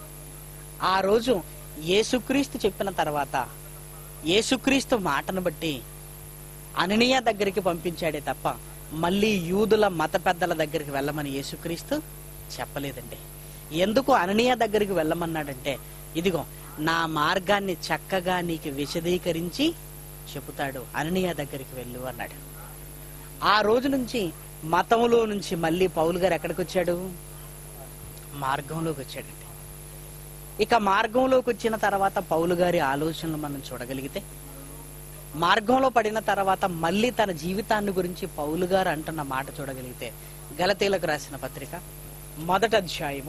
ఆ రోజు యేసుక్రీస్తు చెప్పిన తర్వాత యేసుక్రీస్తు మాటను బట్టి అననీయ దగ్గరికి పంపించాడే తప్ప మళ్ళీ యూదుల మత పెద్దల దగ్గరికి వెళ్ళమని యేసుక్రీస్తు చెప్పలేదండి ఎందుకు అననీయ దగ్గరికి వెళ్ళమన్నాడంటే ఇదిగో నా మార్గాన్ని చక్కగా నీకు విశదీకరించి చెబుతాడు అననీయ దగ్గరికి వెళ్ళు అన్నాడు ఆ రోజు నుంచి మతంలో నుంచి మళ్ళీ పౌలు గారు ఎక్కడికి వచ్చాడు మార్గంలోకి వచ్చాడండి ఇక మార్గంలోకి వచ్చిన తర్వాత పౌలు గారి ఆలోచనలు మనం చూడగలిగితే మార్గంలో పడిన తర్వాత మళ్ళీ తన జీవితాన్ని గురించి పౌలు గారు అంటున్న మాట చూడగలిగితే గలతీలకు రాసిన పత్రిక మొదటి అధ్యాయము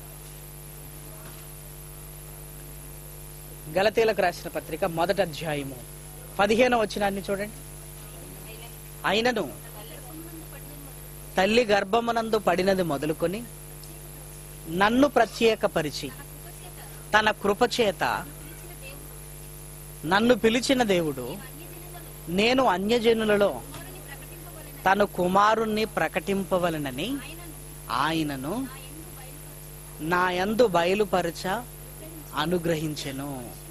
గలతీలకు రాసిన పత్రిక మొదటి అధ్యాయము పదిహేను వచ్చినాన్ని చూడండి అయినను తల్లి గర్భమునందు పడినది మొదలుకొని నన్ను ప్రత్యేకపరిచి తన కృపచేత నన్ను పిలిచిన దేవుడు నేను అన్యజనులలో తన కుమారుణ్ణి ప్రకటింపవలనని ఆయనను నా యందు బయలుపరచ అనుగ్రహించెను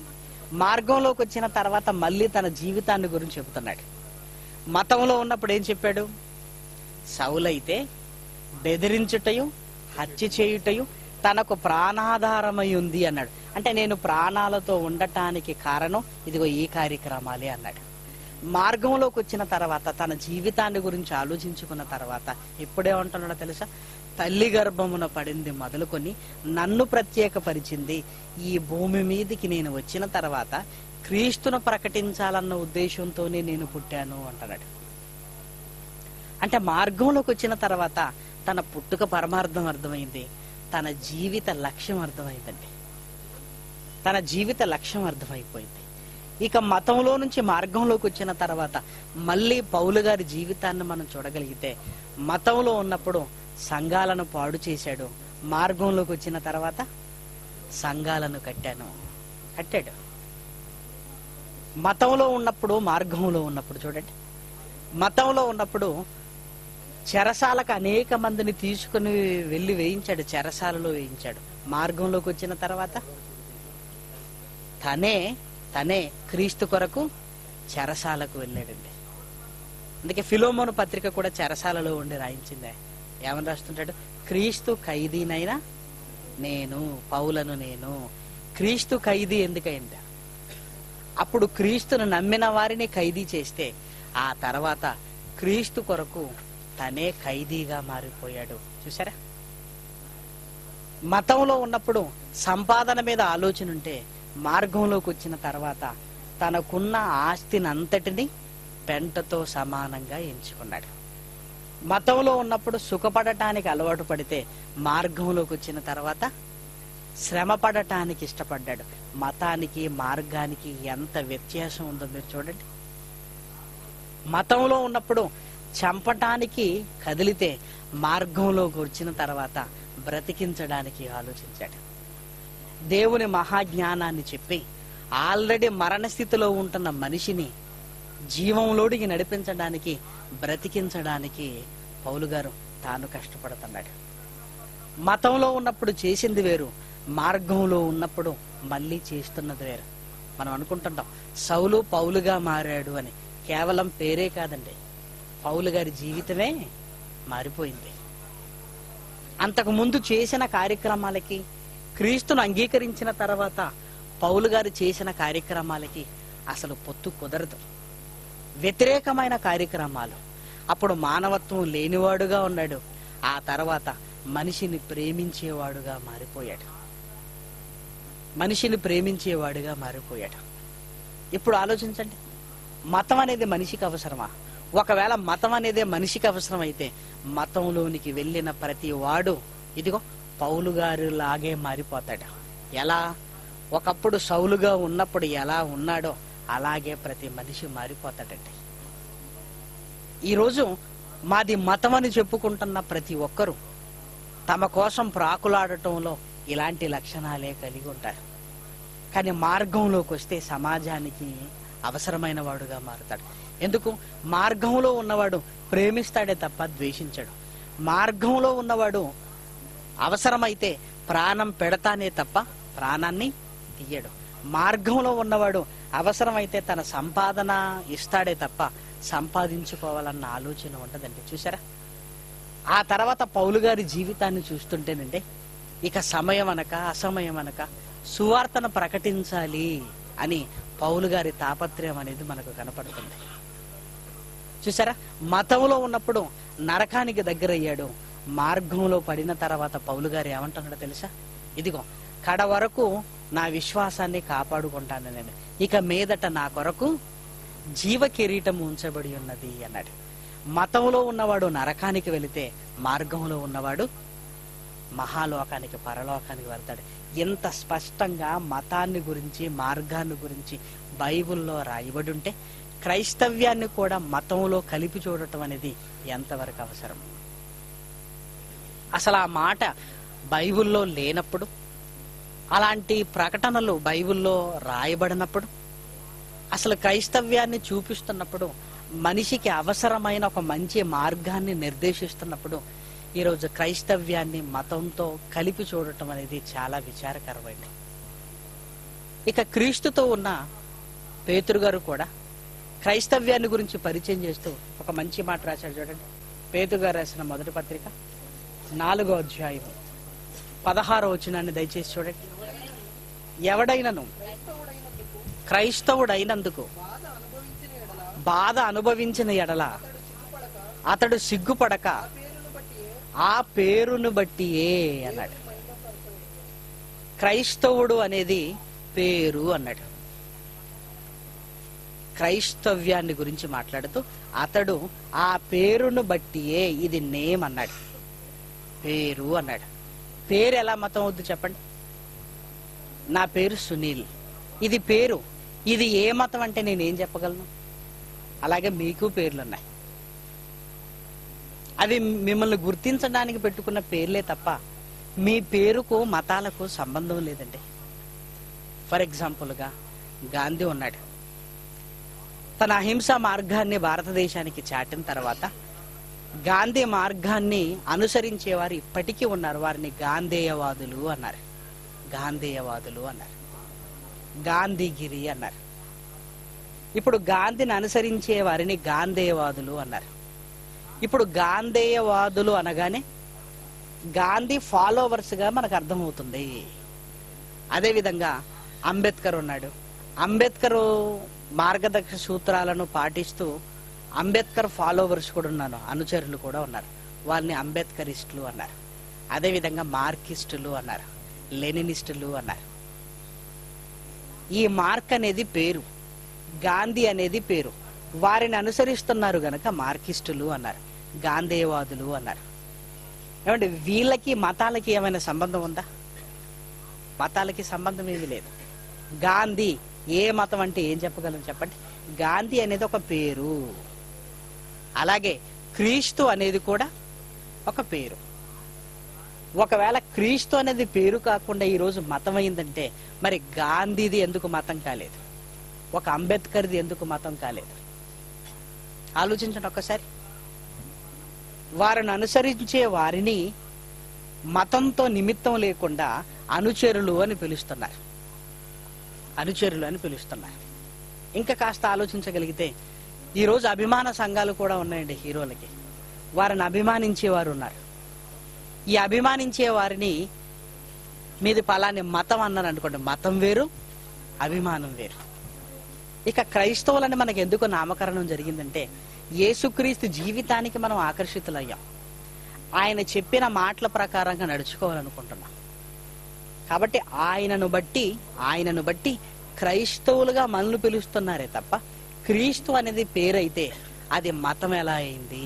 మార్గంలోకి వచ్చిన తర్వాత మళ్ళీ తన జీవితాన్ని గురించి చెబుతున్నాడు మతంలో ఉన్నప్పుడు ఏం చెప్పాడు సౌలైతే బెదిరించుటయు హత్య చేయుటయు తనకు ప్రాణాధారమై ఉంది అన్నాడు అంటే నేను ప్రాణాలతో ఉండటానికి కారణం ఇదిగో ఈ కార్యక్రమాలే అన్నాడు మార్గంలోకి వచ్చిన తర్వాత తన జీవితాన్ని గురించి ఆలోచించుకున్న తర్వాత ఇప్పుడేమంటున్నాడో తెలుసా తల్లి గర్భమున పడింది మొదలుకొని నన్ను ప్రత్యేకపరిచింది ఈ భూమి మీదికి నేను వచ్చిన తర్వాత క్రీస్తును ప్రకటించాలన్న ఉద్దేశంతోనే నేను పుట్టాను అంటున్నాడు అంటే మార్గంలోకి వచ్చిన తర్వాత తన పుట్టుక పరమార్థం అర్థమైంది తన జీవిత లక్ష్యం అర్థమైందండి తన జీవిత లక్ష్యం అర్థమైపోయింది ఇక మతంలో నుంచి మార్గంలోకి వచ్చిన తర్వాత మళ్ళీ పౌలు గారి జీవితాన్ని మనం చూడగలిగితే మతంలో ఉన్నప్పుడు సంఘాలను పాడు చేశాడు మార్గంలోకి వచ్చిన తర్వాత సంఘాలను కట్టాను కట్టాడు మతంలో ఉన్నప్పుడు మార్గంలో ఉన్నప్పుడు చూడండి మతంలో ఉన్నప్పుడు చెరసాలకు అనేక మందిని తీసుకుని వెళ్ళి వేయించాడు చెరసాలలో వేయించాడు మార్గంలోకి వచ్చిన తర్వాత తనే తనే క్రీస్తు కొరకు చెరసాలకు వెళ్ళాడండి అందుకే ఫిలోమోను పత్రిక కూడా చెరసాలలో ఉండి రాయించిందే ఏమని రాస్తుంటాడు క్రీస్తు ఖైదీనైనా నేను పౌలను నేను క్రీస్తు ఖైదీ ఎందుకైందా అప్పుడు క్రీస్తును నమ్మిన వారిని ఖైదీ చేస్తే ఆ తర్వాత క్రీస్తు కొరకు తనే ఖైదీగా మారిపోయాడు చూసారా మతంలో ఉన్నప్పుడు సంపాదన మీద ఆలోచన ఉంటే మార్గంలోకి వచ్చిన తర్వాత తనకున్న ఆస్తిని అంతటిని పెంటతో సమానంగా ఎంచుకున్నాడు మతంలో ఉన్నప్పుడు సుఖపడటానికి అలవాటు పడితే మార్గంలోకి వచ్చిన తర్వాత శ్రమ పడటానికి ఇష్టపడ్డాడు మతానికి మార్గానికి ఎంత వ్యత్యాసం ఉందో మీరు చూడండి మతంలో ఉన్నప్పుడు చంపటానికి కదిలితే మార్గంలోకి వచ్చిన తర్వాత బ్రతికించడానికి ఆలోచించాడు దేవుని మహాజ్ఞానాన్ని చెప్పి ఆల్రెడీ మరణ స్థితిలో ఉంటున్న మనిషిని జీవంలోడికి నడిపించడానికి బ్రతికించడానికి పౌలు గారు తాను కష్టపడుతున్నాడు మతంలో ఉన్నప్పుడు చేసింది వేరు మార్గంలో ఉన్నప్పుడు మళ్ళీ చేస్తున్నది వేరు మనం అనుకుంటుంటాం సౌలు పౌలుగా మారాడు అని కేవలం పేరే కాదండి పౌలు గారి జీవితమే మారిపోయింది అంతకు ముందు చేసిన కార్యక్రమాలకి క్రీస్తును అంగీకరించిన తర్వాత పౌలు గారు చేసిన కార్యక్రమాలకి అసలు పొత్తు కుదరదు వ్యతిరేకమైన కార్యక్రమాలు అప్పుడు మానవత్వం లేనివాడుగా ఉన్నాడు ఆ తర్వాత మనిషిని ప్రేమించేవాడుగా మారిపోయాడు మనిషిని ప్రేమించేవాడుగా మారిపోయాడు ఇప్పుడు ఆలోచించండి మతం అనేది మనిషికి అవసరమా ఒకవేళ మతం అనేది మనిషికి అవసరమైతే మతంలోనికి వెళ్ళిన ప్రతి వాడు ఇదిగో పౌలు గారు లాగే మారిపోతాడు ఎలా ఒకప్పుడు సౌలుగా ఉన్నప్పుడు ఎలా ఉన్నాడో అలాగే ప్రతి మనిషి మారిపోతాడండి ఈరోజు మాది మతం అని చెప్పుకుంటున్న ప్రతి ఒక్కరూ తమ కోసం ప్రాకులాడటంలో ఇలాంటి లక్షణాలే కలిగి ఉంటారు కానీ మార్గంలోకి వస్తే సమాజానికి అవసరమైన వాడుగా మారుతాడు ఎందుకు మార్గంలో ఉన్నవాడు ప్రేమిస్తాడే తప్ప ద్వేషించడు మార్గంలో ఉన్నవాడు అవసరమైతే ప్రాణం పెడతానే తప్ప ప్రాణాన్ని తీయడు మార్గంలో ఉన్నవాడు అవసరమైతే తన సంపాదన ఇస్తాడే తప్ప సంపాదించుకోవాలన్న ఆలోచన ఉండదండి చూసారా ఆ తర్వాత పౌలు గారి జీవితాన్ని చూస్తుంటేనండి ఇక సమయం అనక అసమయం అనక సువార్తను ప్రకటించాలి అని పౌలు గారి తాపత్రయం అనేది మనకు కనపడుతుంది చూసారా మతంలో ఉన్నప్పుడు నరకానికి దగ్గరయ్యాడు మార్గంలో పడిన తర్వాత పౌలు గారు ఏమంటున్నాడో తెలుసా ఇదిగో కడ వరకు నా విశ్వాసాన్ని కాపాడుకుంటాను నేను ఇక మీదట నా కొరకు జీవ కిరీటం ఉంచబడి ఉన్నది అన్నాడు మతంలో ఉన్నవాడు నరకానికి వెళితే మార్గంలో ఉన్నవాడు మహాలోకానికి పరలోకానికి వెళ్తాడు ఎంత స్పష్టంగా మతాన్ని గురించి మార్గాన్ని గురించి బైబిల్లో రాయబడి ఉంటే క్రైస్తవ్యాన్ని కూడా మతంలో కలిపి చూడటం అనేది ఎంతవరకు అవసరం అసలు ఆ మాట బైబిల్లో లేనప్పుడు అలాంటి ప్రకటనలు బైబిల్లో రాయబడినప్పుడు అసలు క్రైస్తవ్యాన్ని చూపిస్తున్నప్పుడు మనిషికి అవసరమైన ఒక మంచి మార్గాన్ని నిర్దేశిస్తున్నప్పుడు ఈరోజు క్రైస్తవ్యాన్ని మతంతో కలిపి చూడటం అనేది చాలా విచారకరమైంది ఇక క్రీస్తుతో ఉన్న పేతురు గారు కూడా క్రైస్తవ్యాన్ని గురించి పరిచయం చేస్తూ ఒక మంచి మాట రాశాడు చూడండి పేతురు గారు రాసిన మొదటి పత్రిక నాలుగో అధ్యాయం పదహారో వచనాన్ని దయచేసి చూడండి ఎవడైనను క్రైస్తవుడైనందుకు బాధ అనుభవించిన ఎడల అతడు సిగ్గుపడక ఆ పేరును బట్టియే అన్నాడు క్రైస్తవుడు అనేది పేరు అన్నాడు క్రైస్తవ్యాన్ని గురించి మాట్లాడుతూ అతడు ఆ పేరును బట్టియే ఇది నేమ్ అన్నాడు పేరు అన్నాడు పేరు ఎలా మతం అవుద్ది చెప్పండి నా పేరు సునీల్ ఇది పేరు ఇది ఏ మతం అంటే నేనేం చెప్పగలను అలాగే మీకు పేర్లు ఉన్నాయి అవి మిమ్మల్ని గుర్తించడానికి పెట్టుకున్న పేర్లే తప్ప మీ పేరుకు మతాలకు సంబంధం లేదండి ఫర్ ఎగ్జాంపుల్గా గాంధీ ఉన్నాడు తన అహింసా మార్గాన్ని భారతదేశానికి చాటిన తర్వాత గాంధీ మార్గాన్ని అనుసరించేవారు ఇప్పటికీ ఉన్నారు వారిని గాంధేయవాదులు అన్నారు గాంధేయవాదులు అన్నారు గాంధీగిరి అన్నారు ఇప్పుడు గాంధీని అనుసరించే వారిని గాంధేయవాదులు అన్నారు ఇప్పుడు గాంధేయవాదులు అనగానే గాంధీ ఫాలోవర్స్ గా మనకు అర్థమవుతుంది అదేవిధంగా అంబేద్కర్ ఉన్నాడు అంబేద్కర్ మార్గదర్శక సూత్రాలను పాటిస్తూ అంబేద్కర్ ఫాలోవర్స్ కూడా ఉన్నారు అనుచరులు కూడా ఉన్నారు వారిని అంబేద్కరిస్టులు అన్నారు అదేవిధంగా మార్కిస్టులు అన్నారు లెనినిస్టులు అన్నారు ఈ మార్క్ అనేది పేరు గాంధీ అనేది పేరు వారిని అనుసరిస్తున్నారు గనక మార్కిస్టులు అన్నారు గాంధేయవాదులు అన్నారు ఏమంటే వీళ్ళకి మతాలకి ఏమైనా సంబంధం ఉందా మతాలకి సంబంధం ఏమీ లేదు గాంధీ ఏ మతం అంటే ఏం చెప్పగలం చెప్పండి గాంధీ అనేది ఒక పేరు అలాగే క్రీస్తు అనేది కూడా ఒక పేరు ఒకవేళ క్రీస్తు అనేది పేరు కాకుండా ఈరోజు మతం అయిందంటే మరి గాంధీది ఎందుకు మతం కాలేదు ఒక అంబేద్కర్ది ఎందుకు మతం కాలేదు ఆలోచించండి ఒక్కసారి వారిని అనుసరించే వారిని మతంతో నిమిత్తం లేకుండా అనుచరులు అని పిలుస్తున్నారు అనుచరులు అని పిలుస్తున్నారు ఇంకా కాస్త ఆలోచించగలిగితే ఈరోజు అభిమాన సంఘాలు కూడా ఉన్నాయండి హీరోలకి వారిని అభిమానించే వారు ఉన్నారు ఈ అభిమానించే వారిని మీది పలాని మతం అన్నారు అనుకోండి మతం వేరు అభిమానం వేరు ఇక క్రైస్తవులని మనకు ఎందుకు నామకరణం జరిగిందంటే యేసుక్రీస్తు జీవితానికి మనం ఆకర్షితులయ్యాం ఆయన చెప్పిన మాటల ప్రకారంగా నడుచుకోవాలనుకుంటున్నాం కాబట్టి ఆయనను బట్టి ఆయనను బట్టి క్రైస్తవులుగా మనల్ని పిలుస్తున్నారే తప్ప క్రీస్తు అనేది పేరైతే అది మతం ఎలా అయింది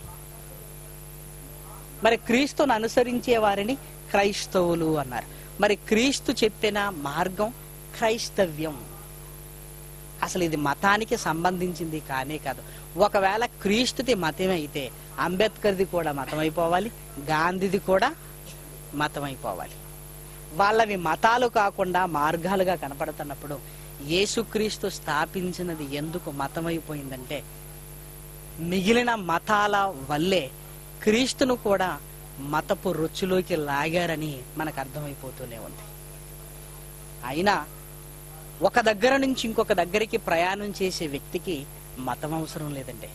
మరి క్రీస్తును అనుసరించే వారిని క్రైస్తవులు అన్నారు మరి క్రీస్తు చెప్పిన మార్గం క్రైస్తవ్యం అసలు ఇది మతానికి సంబంధించింది కానే కాదు ఒకవేళ క్రీస్తుది మతం అయితే అంబేద్కర్ది కూడా మతం అయిపోవాలి గాంధీది కూడా మతం అయిపోవాలి వాళ్ళవి మతాలు కాకుండా మార్గాలుగా కనపడుతున్నప్పుడు యేసుక్రీస్తు స్థాపించినది ఎందుకు మతమైపోయిందంటే మిగిలిన మతాల వల్లే క్రీస్తును కూడా మతపు రుచిలోకి లాగారని మనకు అర్థమైపోతూనే ఉంది అయినా ఒక దగ్గర నుంచి ఇంకొక దగ్గరికి ప్రయాణం చేసే వ్యక్తికి మతం అవసరం లేదండి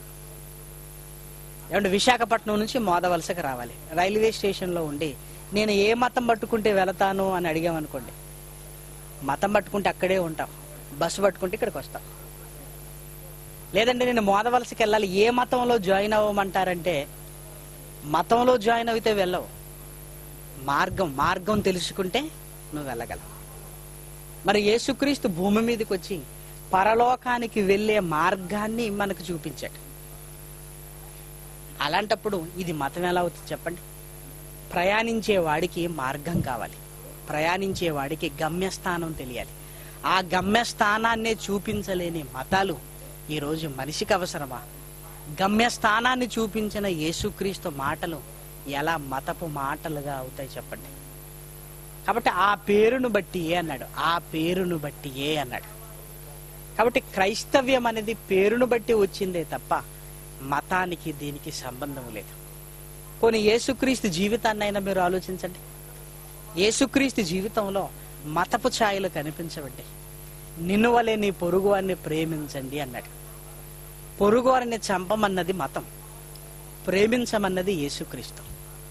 ఏమంటే విశాఖపట్నం నుంచి మోదవలసకి రావాలి రైల్వే స్టేషన్లో ఉండి నేను ఏ మతం పట్టుకుంటే వెళతాను అని అడిగామనుకోండి మతం పట్టుకుంటే అక్కడే ఉంటాం బస్సు పట్టుకుంటే ఇక్కడికి వస్తాం లేదంటే నేను మోదవలసకి వెళ్ళాలి ఏ మతంలో జాయిన్ అవ్వమంటారంటే మతంలో జాయిన్ అయితే వెళ్ళవు మార్గం మార్గం తెలుసుకుంటే నువ్వు వెళ్ళగలవు మరి యేసుక్రీస్తు భూమి మీదకి వచ్చి పరలోకానికి వెళ్ళే మార్గాన్ని మనకు చూపించాడు అలాంటప్పుడు ఇది మతం ఎలా అవుతుంది చెప్పండి ప్రయాణించే వాడికి మార్గం కావాలి ప్రయాణించే వాడికి గమ్యస్థానం తెలియాలి ఆ గమ్యస్థానాన్నే చూపించలేని మతాలు ఈరోజు మనిషికి అవసరమా గమ్యస్థానాన్ని చూపించిన యేసుక్రీస్తు మాటలు ఎలా మతపు మాటలుగా అవుతాయి చెప్పండి కాబట్టి ఆ పేరును బట్టి ఏ అన్నాడు ఆ పేరును బట్టి ఏ అన్నాడు కాబట్టి క్రైస్తవ్యం అనేది పేరును బట్టి వచ్చిందే తప్ప మతానికి దీనికి సంబంధం లేదు కొన్ని యేసుక్రీస్తు జీవితాన్ని అయినా మీరు ఆలోచించండి యేసుక్రీస్తు జీవితంలో మతపు ఛాయలు కనిపించవండి నిన్ను వలె నీ పొరుగు వారిని ప్రేమించండి అన్నాడు పొరుగు వారిని చంపమన్నది మతం ప్రేమించమన్నది యేసుక్రీస్తు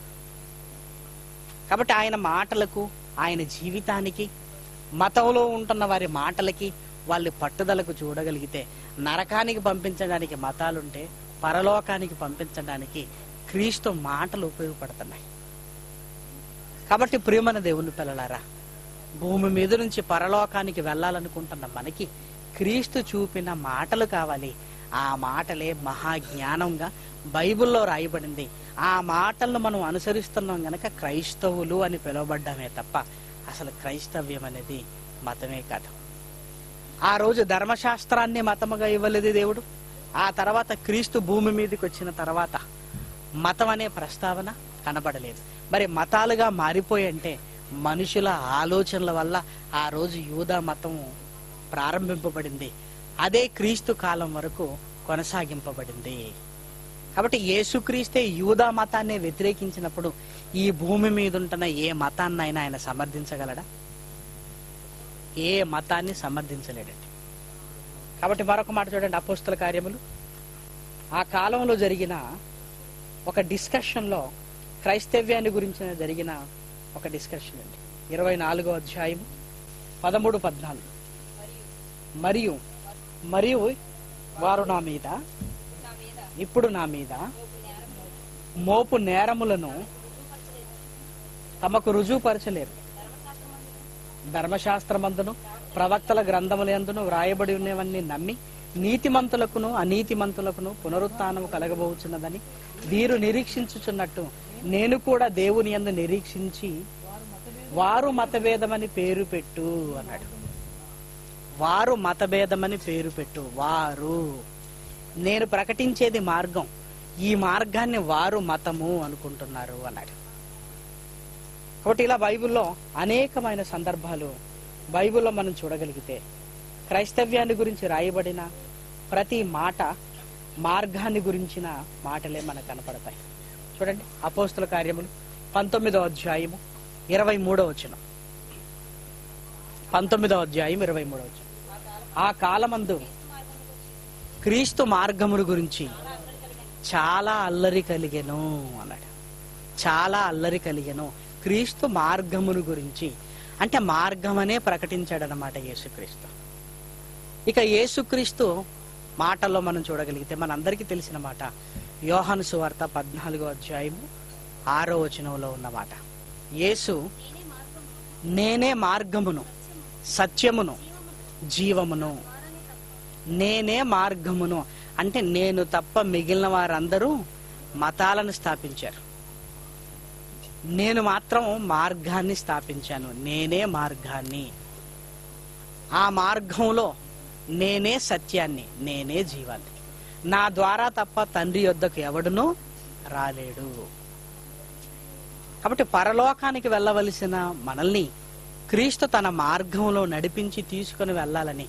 కాబట్టి ఆయన మాటలకు ఆయన జీవితానికి మతంలో ఉంటున్న వారి మాటలకి వాళ్ళ పట్టుదలకు చూడగలిగితే నరకానికి పంపించడానికి మతాలుంటే పరలోకానికి పంపించడానికి క్రీస్తు మాటలు ఉపయోగపడుతున్నాయి కాబట్టి ప్రియమైన దేవుని పిల్లలారా భూమి మీద నుంచి పరలోకానికి వెళ్ళాలనుకుంటున్న మనకి క్రీస్తు చూపిన మాటలు కావాలి ఆ మాటలే మహాజ్ఞానంగా బైబిల్లో రాయబడింది ఆ మాటలను మనం అనుసరిస్తున్నాం గనక క్రైస్తవులు అని పిలువబడ్డామే తప్ప అసలు క్రైస్తవ్యం అనేది మతమే కాదు ఆ రోజు ధర్మశాస్త్రాన్ని మతముగా ఇవ్వలేదు దేవుడు ఆ తర్వాత క్రీస్తు భూమి మీదకి వచ్చిన తర్వాత మతం అనే ప్రస్తావన కనబడలేదు మరి మతాలుగా మారిపోయంటే మనుషుల ఆలోచనల వల్ల ఆ రోజు యూదా మతం ప్రారంభింపబడింది అదే క్రీస్తు కాలం వరకు కొనసాగింపబడింది కాబట్టి యేసుక్రీస్తే యూదా మతాన్ని వ్యతిరేకించినప్పుడు ఈ భూమి మీద ఉంటున్న ఏ మతాన్నైనా ఆయన సమర్థించగలడా ఏ మతాన్ని సమర్థించలేడండి కాబట్టి మరొక మాట చూడండి అపోస్తుల కార్యములు ఆ కాలంలో జరిగిన ఒక డిస్కషన్లో క్రైస్తవ్యాన్ని గురించిన జరిగిన ఒక డిస్కషన్ అండి ఇరవై నాలుగో అధ్యాయం పదమూడు పద్నాలుగు మరియు మరియు వారు నా మీద నా మీద ఇప్పుడు నా మీద మోపు నేరము మోపు నేరములను తమకు రుజువుపరచలేరు ధర్మశాస్త్రమందును ధర్మశాస్త్రమందును ప్రవక్తల గ్రంథములందును వ్రాయబడి ఉన్నవన్నీ నమ్మి నీతిమంతులకును అనీతిమంతులకును పునరుత్నము కలగబోచున్నదని వీరు నిరీక్షించుచున్నట్టు నేను కూడా దేవుని యందు నిరీక్షించి వారు మతభేదమని పేరు పెట్టు అన్నాడు వారు మతభేదమని పేరు పెట్టు వారు నేను ప్రకటించేది మార్గం ఈ మార్గాన్ని వారు మతము అనుకుంటున్నారు అన్నాడు కాబట్టి ఇలా బైబిల్లో అనేకమైన సందర్భాలు బైబిల్లో మనం చూడగలిగితే క్రైస్తవ్యాన్ని గురించి రాయబడిన ప్రతి మాట మార్గాన్ని గురించిన మాటలే మనకు కనపడతాయి చూడండి అపోస్తుల కార్యములు పంతొమ్మిదో అధ్యాయము ఇరవై మూడో వచనం పంతొమ్మిదో అధ్యాయం ఇరవై మూడో వచనం ఆ కాలమందు క్రీస్తు మార్గమును గురించి చాలా అల్లరి కలిగెను అన్నాడు చాలా అల్లరి కలిగెను క్రీస్తు మార్గమును గురించి అంటే మార్గమనే ప్రకటించాడు అనమాట యేసుక్రీస్తు ఇక యేసుక్రీస్తు మాటల్లో మనం చూడగలిగితే మనందరికీ తెలిసిన మాట యోహాను సువార్త పద్నాలుగో అధ్యాయము ఆరో వచనంలో ఉన్న మాట యేసు నేనే మార్గమును సత్యమును జీవమును నేనే మార్గమును అంటే నేను తప్ప మిగిలిన వారందరూ మతాలను స్థాపించారు నేను మాత్రం మార్గాన్ని స్థాపించాను నేనే మార్గాన్ని ఆ మార్గంలో నేనే సత్యాన్ని నేనే జీవాన్ని నా ద్వారా తప్ప తండ్రి యొద్దకు ఎవడునూ రాలేడు కాబట్టి పరలోకానికి వెళ్ళవలసిన మనల్ని క్రీస్తు తన మార్గంలో నడిపించి తీసుకుని వెళ్ళాలని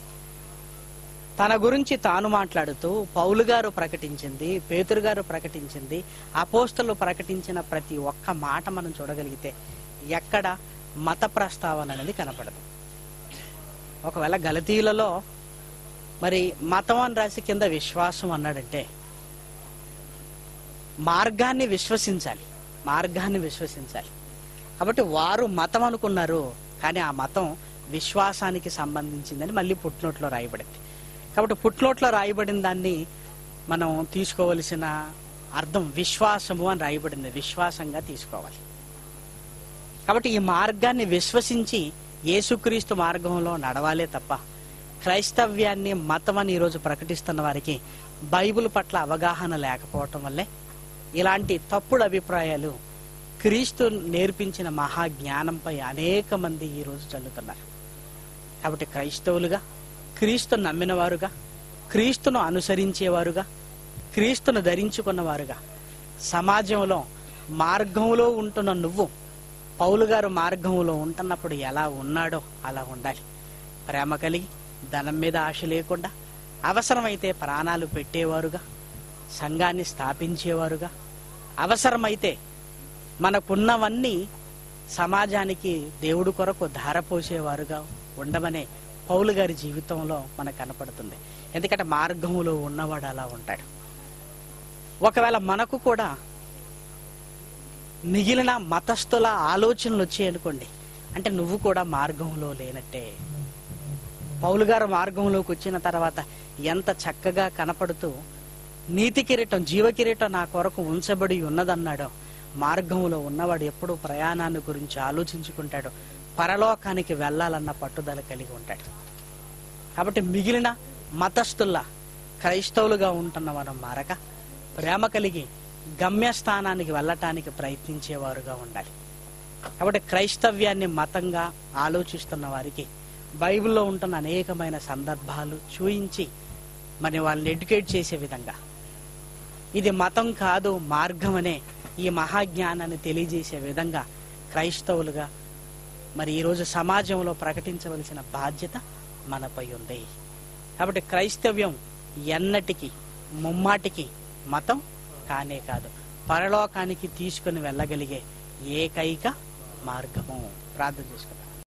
తన గురించి తాను మాట్లాడుతూ పౌలు గారు ప్రకటించింది పేతురు గారు ప్రకటించింది అపోస్తలు ప్రకటించిన ప్రతి ఒక్క మాట మనం చూడగలిగితే ఎక్కడ మత ప్రస్తావన అనేది కనపడదు ఒకవేళ గలతీలలో మరి మతం అని రాసి కింద విశ్వాసం అన్నాడంటే మార్గాన్ని విశ్వసించాలి మార్గాన్ని విశ్వసించాలి కాబట్టి వారు మతం అనుకున్నారు కానీ ఆ మతం విశ్వాసానికి సంబంధించిందని మళ్ళీ పుట్నోట్లో రాయబడింది కాబట్టి పుట్నోట్లో రాయబడిన దాన్ని మనం తీసుకోవలసిన అర్థం విశ్వాసము అని రాయబడింది విశ్వాసంగా తీసుకోవాలి కాబట్టి ఈ మార్గాన్ని విశ్వసించి యేసుక్రీస్తు మార్గంలో నడవాలే తప్ప క్రైస్తవ్యాన్ని మతం అని ఈరోజు ప్రకటిస్తున్న వారికి బైబిల్ పట్ల అవగాహన లేకపోవటం వల్లే ఇలాంటి తప్పుడు అభిప్రాయాలు క్రీస్తు నేర్పించిన మహాజ్ఞానంపై అనేక మంది ఈరోజు చల్లుతున్నారు కాబట్టి క్రైస్తవులుగా క్రీస్తు నమ్మిన వారుగా క్రీస్తును అనుసరించేవారుగా క్రీస్తును ధరించుకున్నవారుగా సమాజంలో మార్గంలో ఉంటున్న నువ్వు పౌలు గారు మార్గంలో ఉంటున్నప్పుడు ఎలా ఉన్నాడో అలా ఉండాలి ప్రేమ కలిగి ధనం మీద ఆశ లేకుండా అవసరమైతే ప్రాణాలు పెట్టేవారుగా సంఘాన్ని స్థాపించేవారుగా అవసరమైతే మనకున్నవన్నీ సమాజానికి దేవుడు కొరకు ధారపోసేవారుగా ఉండమనే పౌలు గారి జీవితంలో మనకు కనపడుతుంది ఎందుకంటే మార్గములో ఉన్నవాడు అలా ఉంటాడు ఒకవేళ మనకు కూడా మిగిలిన మతస్థుల ఆలోచనలు వచ్చాయనుకోండి అంటే నువ్వు కూడా మార్గంలో లేనట్టే పౌలు గారు మార్గంలోకి వచ్చిన తర్వాత ఎంత చక్కగా కనపడుతూ నీతి కిరీటం జీవ కిరీటం నా కొరకు ఉంచబడి ఉన్నదన్నాడో మార్గంలో ఉన్నవాడు ఎప్పుడూ ప్రయాణాన్ని గురించి ఆలోచించుకుంటాడు పరలోకానికి వెళ్ళాలన్న పట్టుదల కలిగి ఉంటాడు కాబట్టి మిగిలిన మతస్థుల్లా క్రైస్తవులుగా ఉంటున్న మనం మారక ప్రేమ కలిగి గమ్యస్థానానికి వెళ్ళటానికి ప్రయత్నించేవారుగా ఉండాలి కాబట్టి క్రైస్తవ్యాన్ని మతంగా ఆలోచిస్తున్న వారికి బైబిల్లో ఉంటున్న అనేకమైన సందర్భాలు చూయించి మరి వాళ్ళని ఎడ్యుకేట్ చేసే విధంగా ఇది మతం కాదు మార్గం అనే ఈ మహాజ్ఞానాన్ని తెలియజేసే విధంగా క్రైస్తవులుగా మరి ఈరోజు సమాజంలో ప్రకటించవలసిన బాధ్యత మనపై ఉంది కాబట్టి క్రైస్తవ్యం ఎన్నటికి ముమ్మాటికి మతం కానే కాదు పరలోకానికి తీసుకుని వెళ్ళగలిగే ఏకైక మార్గము ప్రార్థన చేసుకుందాం